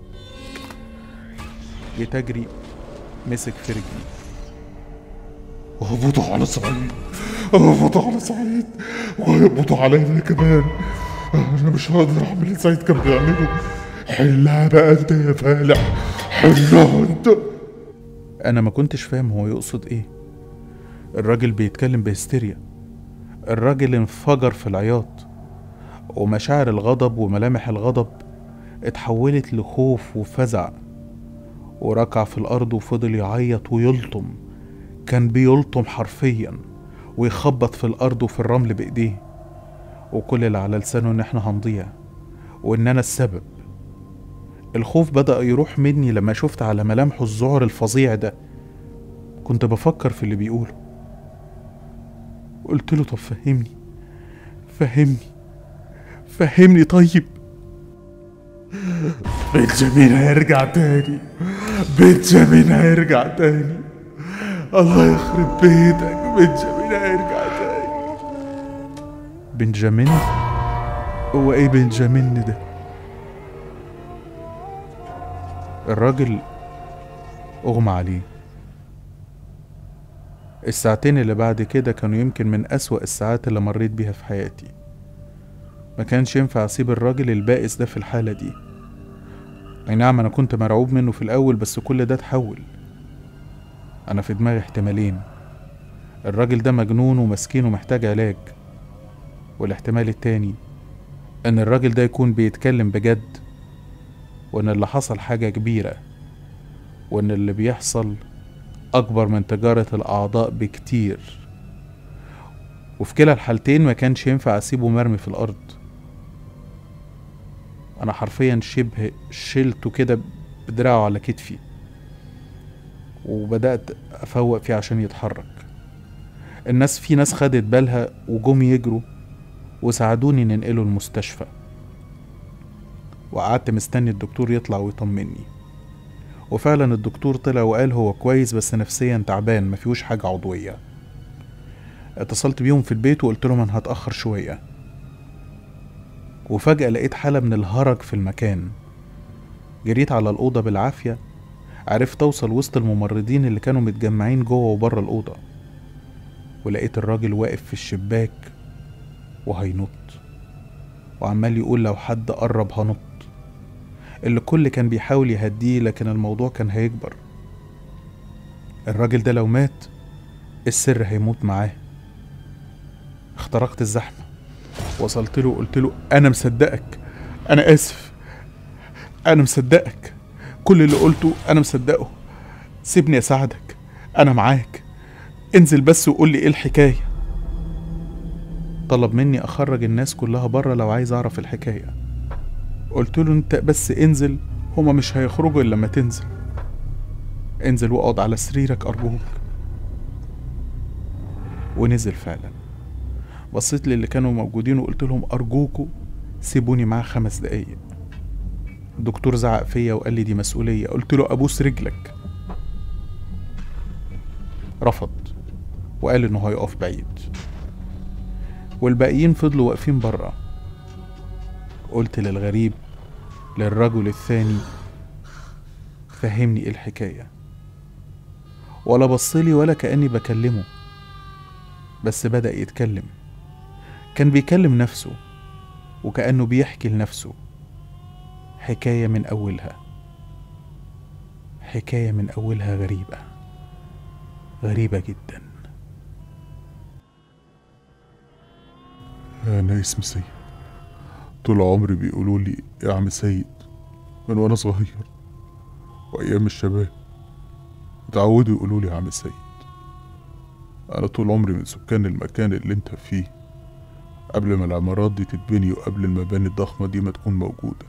C: جيت أجري مسك في رجلي
D: وهبطوا على سعيد هبطوا على سعيد وهيقبضوا عليا أنا كمان انا مش هقدر اعمل اللي سعيد كان بيعمله حلها بقى انت يا فالح حلها انت
C: أنا ما كنتش فاهم هو يقصد إيه الراجل بيتكلم بهستيريا الراجل انفجر في العياط ومشاعر الغضب وملامح الغضب اتحولت لخوف وفزع وركع في الأرض وفضل يعيط ويلطم كان بيلطم حرفيا ويخبط في الأرض وفي الرمل بإيديه وكل اللي على لسانه إن إحنا هنضيع وإن أنا السبب الخوف بدأ يروح مني لما شفت على ملامحه الذعر الفظيع ده كنت بفكر في اللي بيقوله قلت له طب فهمني فهمني فهمني طيب
D: بنجامين هيرجع تاني بنجامين هيرجع تاني الله يخرب بيتك بنجامين هيرجع تاني
C: بنجامين هو ايه بنجامين ده الراجل اغمى عليه الساعتين اللي بعد كده كانوا يمكن من أسوأ الساعات اللي مريت بيها في حياتي ما كانش ينفع أسيب الراجل البائس ده في الحالة دي أي نعم أنا كنت مرعوب منه في الأول بس كل ده اتحول أنا في دماغي احتمالين الراجل ده مجنون ومسكين ومحتاج علاج والاحتمال التاني ان الراجل ده يكون بيتكلم بجد وان اللي حصل حاجة كبيرة وان اللي بيحصل اكبر من تجارة الاعضاء بكتير وفي كلا الحالتين ما كانش ينفع اسيبه مرمي في الارض انا حرفيا شبه شلته كده بدراعه على كتفي وبدأت افوق فيه عشان يتحرك الناس في ناس خدت بالها وجم يجروا وساعدوني ننقله المستشفى وقعدت مستني الدكتور يطلع ويطمني وفعلا الدكتور طلع وقال هو كويس بس نفسيا تعبان مفيهوش حاجة عضوية اتصلت بيهم في البيت وقلت لهم انا هتأخر شوية وفجأة لقيت حالة من الهرج في المكان جريت على الأوضة بالعافية عرفت أوصل وسط الممرضين اللي كانوا متجمعين جوه وبره الأوضة ولقيت الراجل واقف في الشباك وهينط وعمال يقول لو حد قرب هنط الكل كان بيحاول يهديه لكن الموضوع كان هيكبر الراجل ده لو مات السر هيموت معاه اخترقت الزحمة وصلت له وقلت له أنا مصدقك أنا آسف أنا مصدقك كل اللي قلته أنا مصدقه سيبني أساعدك أنا معاك انزل بس وقول لي إيه الحكاية طلب مني أخرج الناس كلها بره لو عايز أعرف الحكاية قلت له أنت بس انزل هما مش هيخرجوا إلا لما تنزل انزل واقعد على سريرك أرجوك ونزل فعلا بصيت للي كانوا موجودين وقلت لهم أرجوكوا سيبوني معاه خمس دقايق الدكتور زعق فيا وقال لي دي مسؤولية قلت له أبوس رجلك رفض وقال إنه هيقف بعيد والباقيين فضلوا واقفين برا قلت للغريب للرجل الثاني فهمني ايه الحكاية ولا بصلي ولا كأني بكلمه بس بدأ يتكلم كان بيكلم نفسه وكأنه بيحكي لنفسه حكاية من أولها حكاية من أولها غريبة غريبة جدا
D: أنا اسمي سيد طول عمري بيقولوا لي يا عم سيد من وأنا صغير وأيام الشباب اتعودوا يقولوا لي يا عم سيد أنا طول عمري من سكان المكان اللي أنت فيه قبل ما العمارات دي تتبني وقبل المباني الضخمة دي ما تكون موجودة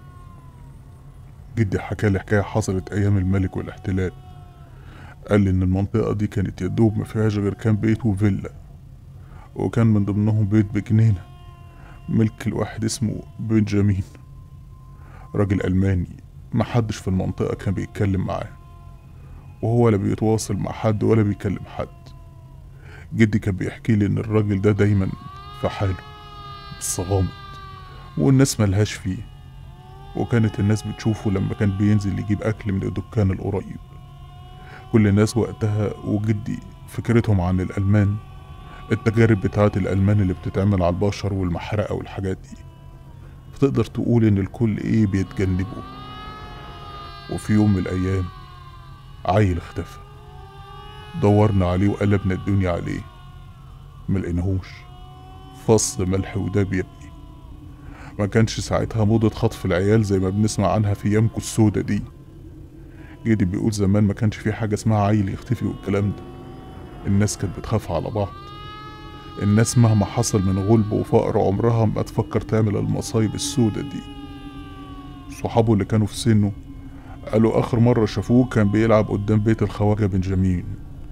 D: جدي حكالي حكاية حصلت أيام الملك والاحتلال قال لي إن المنطقة دي كانت يدوب ما فيهاش غير كام بيت وفيلا وكان من ضمنهم بيت بجنينة ملك الواحد اسمه بنجامين راجل ألماني محدش في المنطقة كان بيتكلم معاه وهو لا بيتواصل مع حد ولا بيكلم حد جدي كان بيحكي لي إن الراجل ده دايما في حاله بس غامض والناس ملهاش فيه وكانت الناس بتشوفه لما كان بينزل يجيب أكل من الدكان القريب كل الناس وقتها وجدي فكرتهم عن الألمان التجارب بتاعت الألمان اللي بتتعمل على البشر والمحرقة والحاجات دي فتقدر تقول إن الكل إيه بيتجنبه وفي يوم من الأيام عيل اختفى دورنا عليه وقلبنا الدنيا عليه ملقيناهوش فص ملح وداب يبني ما كانش ساعتها موضة خطف العيال زي ما بنسمع عنها في ايامكو السودة دي جدي بيقول زمان ما كانش في حاجة اسمها عيل يختفي والكلام ده الناس كانت بتخاف على بعض الناس مهما حصل من غلب وفقر عمرها ما تفكر تعمل المصايب السودة دي صحابه اللي كانوا في سنه قالوا آخر مرة شافوه كان بيلعب قدام بيت الخواجة بنجامين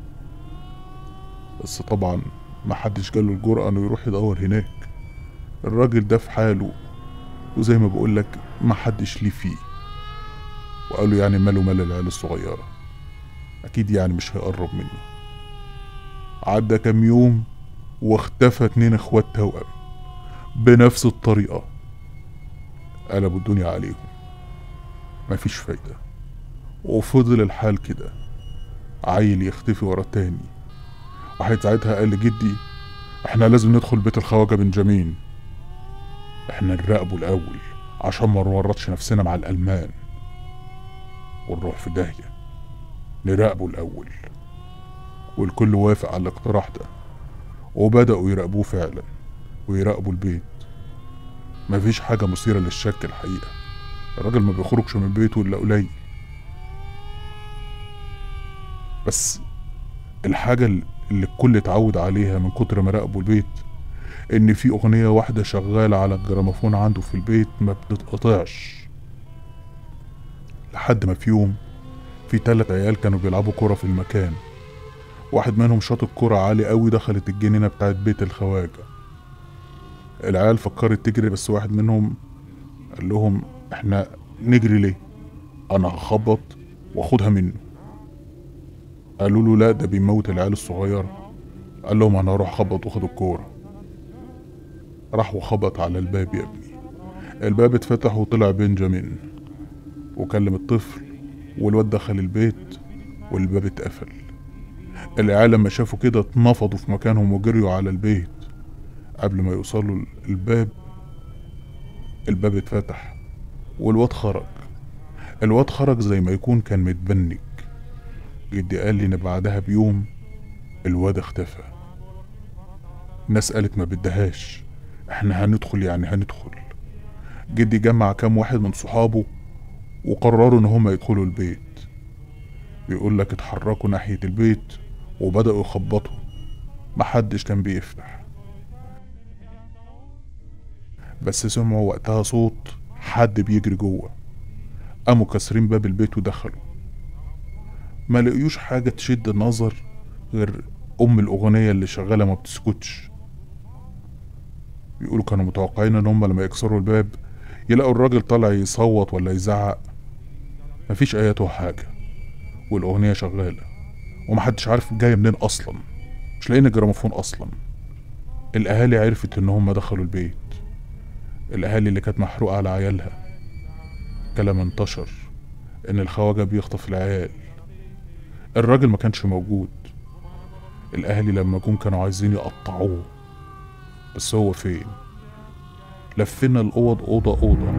D: بس طبعا محدش جاله الجرأة انه يروح يدور هناك الراجل ده في حاله وزي ما بقولك محدش ليه فيه وقالوا يعني ماله مال العيال الصغيرة أكيد يعني مش هيقرب منه عدى كام يوم واختفى اتنين اخوات توأم بنفس الطريقة قلبوا الدنيا عليهم مفيش فايدة وفضل الحال كده عيل يختفي ورا التاني واحد ساعتها قال لجدي احنا لازم ندخل بيت الخواجة بنجامين احنا نراقبه الأول عشان ما نورطش نفسنا مع الألمان ونروح في داهية نراقبه الأول والكل وافق على الاقتراح ده وبدأوا يراقبوه فعلا
B: ويراقبوا البيت مفيش حاجة مثيرة للشك الحقيقة الراجل ما بيخرجش من بيته إلا قليل بس الحاجة اللي الكل اتعود عليها من كتر ما راقبوا البيت إن في أغنية واحدة شغالة على الجراموفون عنده في البيت ما بتتقطعش لحد ما في يوم في تلات عيال كانوا بيلعبوا كرة في المكان واحد منهم شاط الكرة عالي قوي دخلت الجنينة بتاعت بيت الخواجة العيال فكرت تجري بس واحد منهم قال لهم احنا نجري ليه انا هخبط واخدها منه قالوا له لا ده بيموت العيال الصغيرة قال لهم انا هروح اخبط واخد الكورة راح وخبط على الباب يا ابني الباب اتفتح وطلع بنجامين وكلم الطفل والواد دخل البيت والباب اتقفل العيال لما شافوا كده اتنفضوا في مكانهم وجريوا على البيت قبل ما يوصلوا الباب الباب اتفتح والواد خرج الواد خرج زي ما يكون كان متبنج جدي قال لي ان بعدها بيوم الواد اختفى الناس قالت ما بدهاش احنا هندخل يعني هندخل جدي جمع كام واحد من صحابه وقرروا ان هما يدخلوا البيت بيقول لك اتحركوا ناحية البيت وبدأوا يخبطوا محدش كان بيفتح بس سمعوا وقتها صوت حد بيجري جوه قاموا كاسرين باب البيت ودخلوا ما لقيوش حاجة تشد النظر غير أم الأغنية اللي شغالة ما بتسكتش بيقولوا كانوا متوقعين إن هما لما يكسروا الباب يلاقوا الراجل طالع يصوت ولا يزعق مفيش أياته حاجة والأغنية شغالة ومحدش عارف جاية منين أصلا مش لاقيين الجراموفون أصلا الأهالي عرفت إن هما دخلوا البيت الأهالي اللي كانت محروقة على عيالها كلام انتشر إن الخواجة بيخطف العيال الراجل ما كانش موجود الأهالي لما جم كانوا عايزين يقطعوه بس هو فين لفينا الأوض أوضة أوضة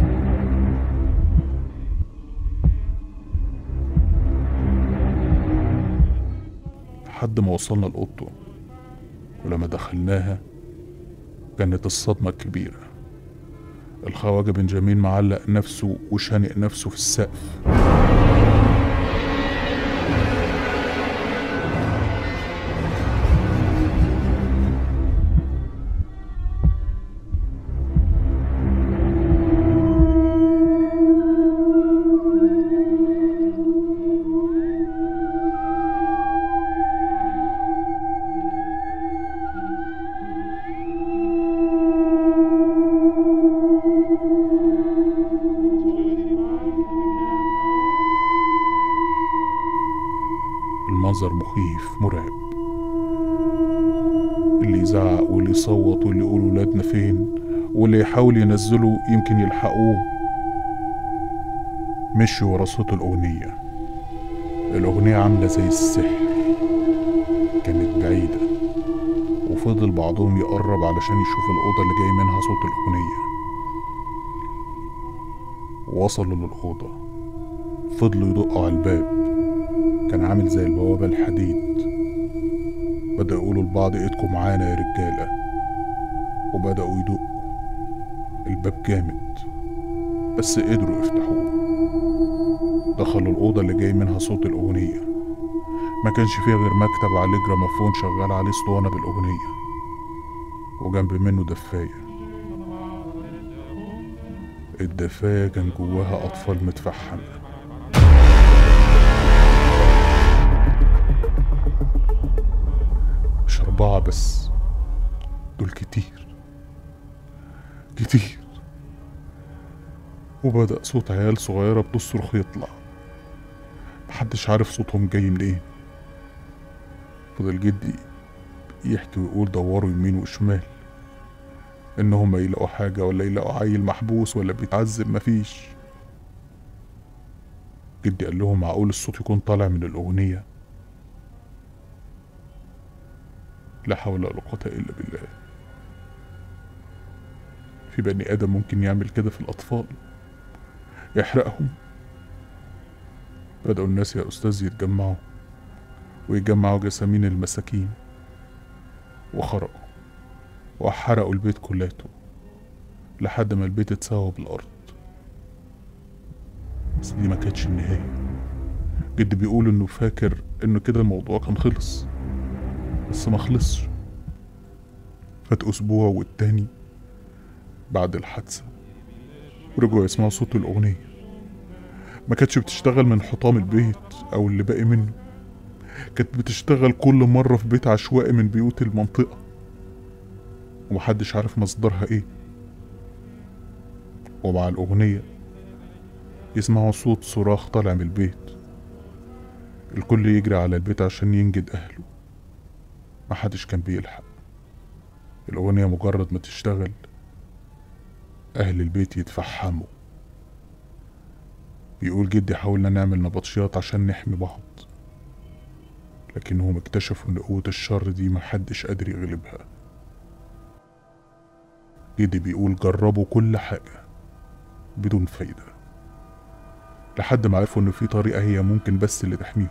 B: لحد ما وصلنا لأوضته ولما دخلناها كانت الصدمة كبيرة الخواجة بنجامين معلق نفسه وشانق نفسه في السقف المنظر مخيف مرعب اللي يزعق واللي يصوت واللي يقول ولادنا فين واللي يحاول ينزله يمكن يلحقوه مشي ورا صوت الأغنية الأغنية عاملة زي السحر كانت بعيدة وفضل بعضهم يقرب علشان يشوف الأوضة اللي جاي منها صوت الأغنية وصلوا للأوضة فضلوا يدقوا على الباب كان عامل زي البوابة الحديد بدأوا يقولوا لبعض ايدكم معانا يا رجالة وبدأوا يدقوا الباب جامد بس قدروا يفتحوه دخلوا الأوضة اللي جاي منها صوت الأغنية ما كانش فيها غير مكتب عليه جراموفون شغال عليه اسطوانة بالأغنية وجنب منه دفاية الدفاية كان جواها أطفال متفحمة مش أربعة بس دول كتير كتير وبدأ صوت عيال صغيرة بتصرخ يطلع محدش عارف صوتهم جاي منين فضل جدي يحكي ويقول دوروا يمين وشمال انهم يلاقوا حاجة ولا يلاقوا عيل محبوس ولا بيتعذب مفيش جدي قال لهم معقول الصوت يكون طالع من الأغنية لا حول ولا قوة إلا بالله في بني آدم ممكن يعمل كده في الأطفال يحرقهم بدأوا الناس يا أستاذ يتجمعوا ويجمعوا جسامين المساكين وخرجوا وحرقوا البيت كلاته لحد ما البيت اتساوى بالأرض بس دي ما كانتش النهاية جدي بيقول إنه فاكر إنه كده الموضوع كان خلص بس ما خلصش فات أسبوع والتاني بعد الحادثة ورجعوا يسمعوا صوت الأغنية ما كانتش بتشتغل من حطام البيت أو اللي باقي منه كانت بتشتغل كل مرة في بيت عشوائي من بيوت المنطقة ومحدش عارف مصدرها ايه ومع الأغنية يسمعوا صوت صراخ طالع من البيت الكل يجري على البيت عشان ينجد أهله محدش كان بيلحق الأغنية مجرد ما تشتغل أهل البيت يتفحموا بيقول جدي حاولنا نعمل نبطشيات عشان نحمي بعض لكنهم اكتشفوا إن قوة الشر دي محدش قادر يغلبها جدي بيقول جربوا كل حاجة بدون فايدة لحد ما عرفوا إن في طريقة هي ممكن بس اللي تحميهم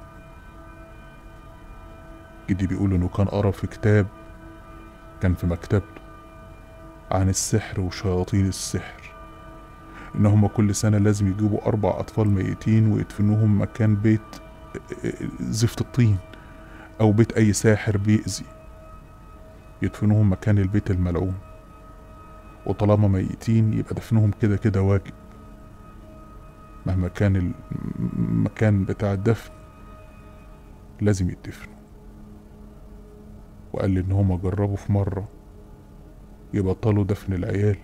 B: جدي بيقول إنه كان قرا في كتاب كان في مكتبته عن السحر وشياطين السحر إن هما كل سنة لازم يجيبوا أربع أطفال ميتين ويدفنوهم مكان بيت زفت الطين أو بيت أي ساحر بيأذي يدفنوهم مكان البيت الملعون وطالما ميتين يبقى دفنهم كده كده واجب مهما كان المكان بتاع الدفن لازم يدفنوا وقال لي إن هما جربوا في مرة يبطلوا دفن العيال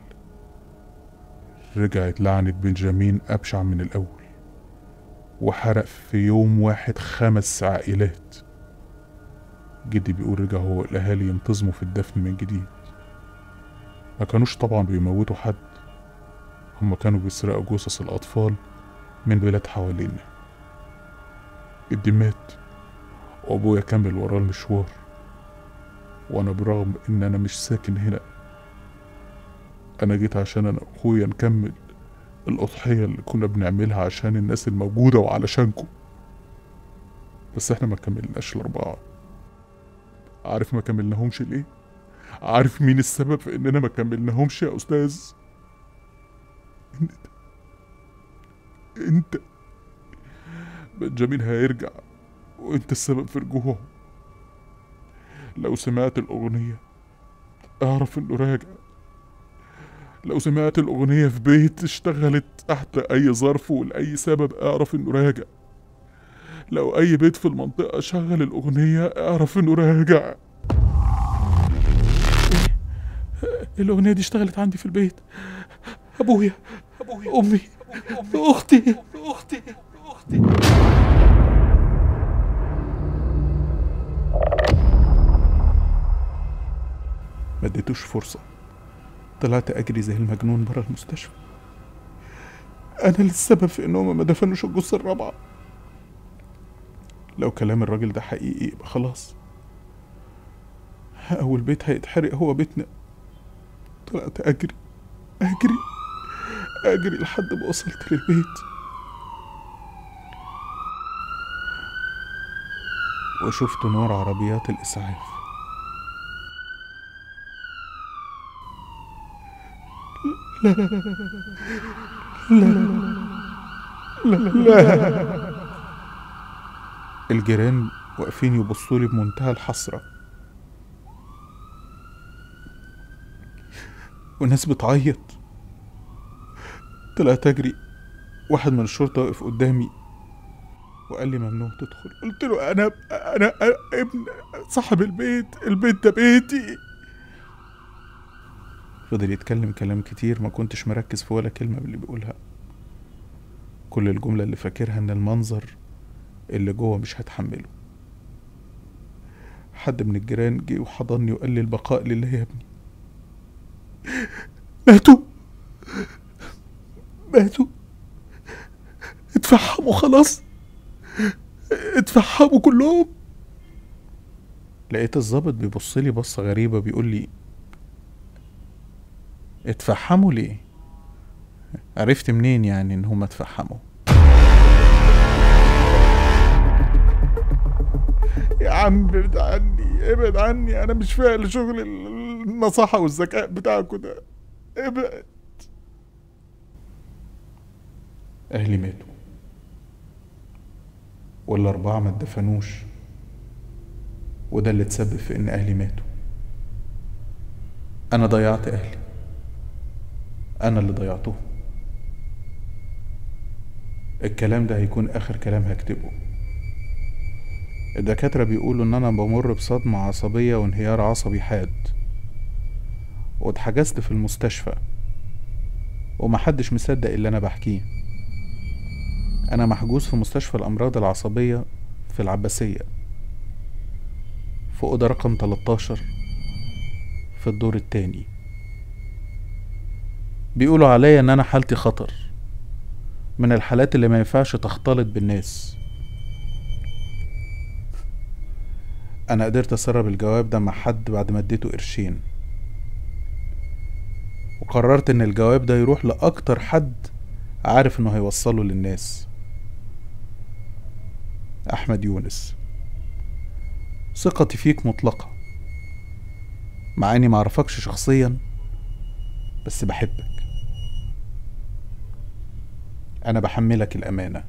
B: رجعت لعنة بنجامين أبشع من الأول وحرق في يوم واحد خمس عائلات جدي بيقول رجع هو الأهالي ينتظموا في الدفن من جديد ما كانوش طبعا بيموتوا حد هما كانوا بيسرقوا جثث الأطفال من بلاد حوالينا جدي مات وأبويا كمل وراه المشوار وأنا برغم إن أنا مش ساكن هنا أنا جيت عشان أنا وأخويا نكمل الأضحية اللي كنا بنعملها عشان الناس الموجودة وعلشانكم بس احنا ما كملناش الأربعة عارف ما كملناهمش ليه؟ عارف مين السبب في إننا ما كملناهمش يا أستاذ؟ انت انت بنجامين هيرجع وانت السبب في رجوعه لو سمعت الأغنية اعرف انه راجع لو سمعت الأغنية في بيت اشتغلت تحت أي ظرف ولأي سبب اعرف انه راجع لو أي بيت في المنطقة شغل الأغنية اعرف انه راجع الأغنية دي اشتغلت عندي في البيت أبويا أبويا أمي أختي أختي أختي ما اديتوش فرصة طلعت أجري زي المجنون برا المستشفى أنا اللي السبب في إنهم ما دفنوش الجثة الرابعة لو كلام الراجل ده حقيقي يبقى خلاص أول بيت هيتحرق هو بيتنا طلعت أجري أجري أجري لحد ما وصلت للبيت وشفت نور عربيات الإسعاف لا لا لا لا لا لا لا الجيران واقفين يبصوا لي بمنتهى الحسرة والناس بتعيط طلعت أجري واحد من الشرطة وقف قدامي وقال لي ممنوع تدخل قلت له أنا أنا, أنا ابن صاحب البيت البيت ده بيتي فضل يتكلم كلام كتير ما كنتش مركز في ولا كلمة من اللي بيقولها كل الجملة اللي فاكرها إن المنظر اللي جوه مش هتحمله حد من الجيران جه وحضني وقال لي البقاء لله يا ابني ماتوا ماتوا اتفحموا خلاص اتفحموا كلهم لقيت الظابط بيبص لي بصة غريبة بيقول لي اتفحموا ليه عرفت منين يعني ان هم اتفحموا يا عم ابعد عني ابعد عني انا مش فاهم شغل النصاحة والذكاء بتاعكوا ده ابعد
C: أهلي ماتوا والأربعة ما اتدفنوش وده اللي تسبب في إن أهلي ماتوا أنا ضيعت أهلي أنا اللي ضيعتهم الكلام ده هيكون آخر كلام هكتبه الدكاترة بيقولوا إن أنا بمر بصدمة عصبية وانهيار عصبي حاد واتحجزت في المستشفى ومحدش مصدق اللي أنا بحكيه أنا محجوز في مستشفى الأمراض العصبية في العباسية في أوضة رقم 13 في الدور التاني بيقولوا عليا إن أنا حالتي خطر من الحالات اللي ما ينفعش تختلط بالناس أنا قدرت أسرب الجواب ده مع حد بعد ما اديته قرشين وقررت إن الجواب ده يروح لأكتر حد عارف إنه هيوصله للناس أحمد يونس ثقتي فيك مطلقة مع إني معرفكش شخصيا بس بحبك أنا بحملك الأمانة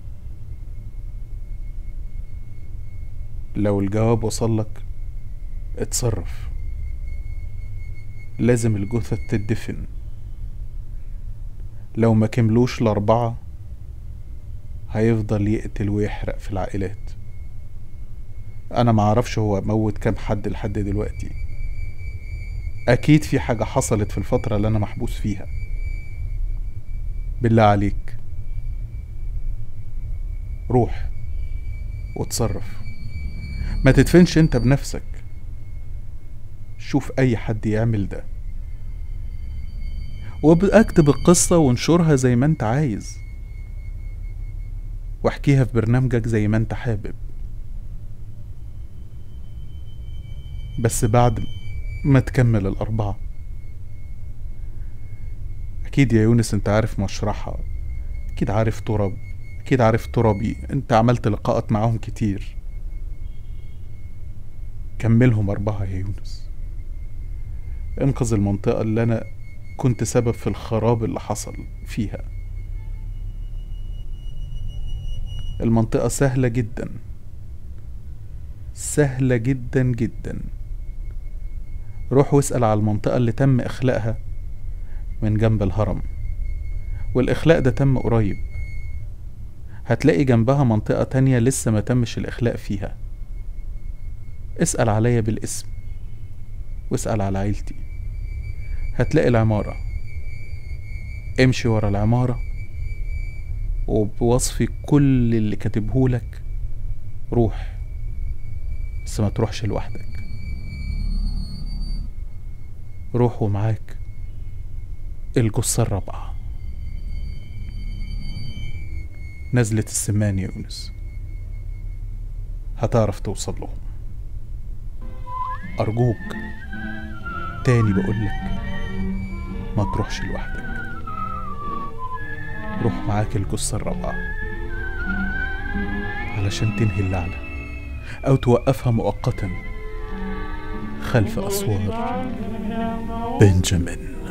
C: لو الجواب وصلك اتصرف لازم الجثة تدفن لو ما كملوش الأربعة هيفضل يقتل ويحرق في العائلات أنا معرفش هو موت كام حد لحد دلوقتي أكيد في حاجة حصلت في الفترة اللي أنا محبوس فيها بالله عليك روح وتصرف ما تدفنش انت بنفسك شوف اي حد يعمل ده وبأكتب القصة وانشرها زي ما انت عايز واحكيها في برنامجك زي ما انت حابب بس بعد ما تكمل الأربعة أكيد يا يونس أنت عارف مشرحة أكيد عارف تراب أكيد عارف ترابي أنت عملت لقاءات معاهم كتير كملهم أربعة يا يونس انقذ المنطقة اللي أنا كنت سبب في الخراب اللي حصل فيها المنطقة سهلة جدا سهلة جدا جدا روح واسأل على المنطقة اللي تم إخلاءها من جنب الهرم والإخلاء ده تم قريب هتلاقي جنبها منطقة تانية لسه ما تمش الإخلاء فيها اسأل عليا بالاسم واسأل على عيلتي هتلاقي العمارة امشي ورا العمارة وبوصفي كل اللي كاتبهولك روح بس ما تروحش لوحدك روح ومعاك الجثة الرابعة نزلة السمان يا يونس هتعرف توصل لهم أرجوك تاني بقولك ما تروحش لوحدك روح معاك الجثة الرابعة علشان تنهي اللعنة أو توقفها مؤقتا خلف أسوار بنجامين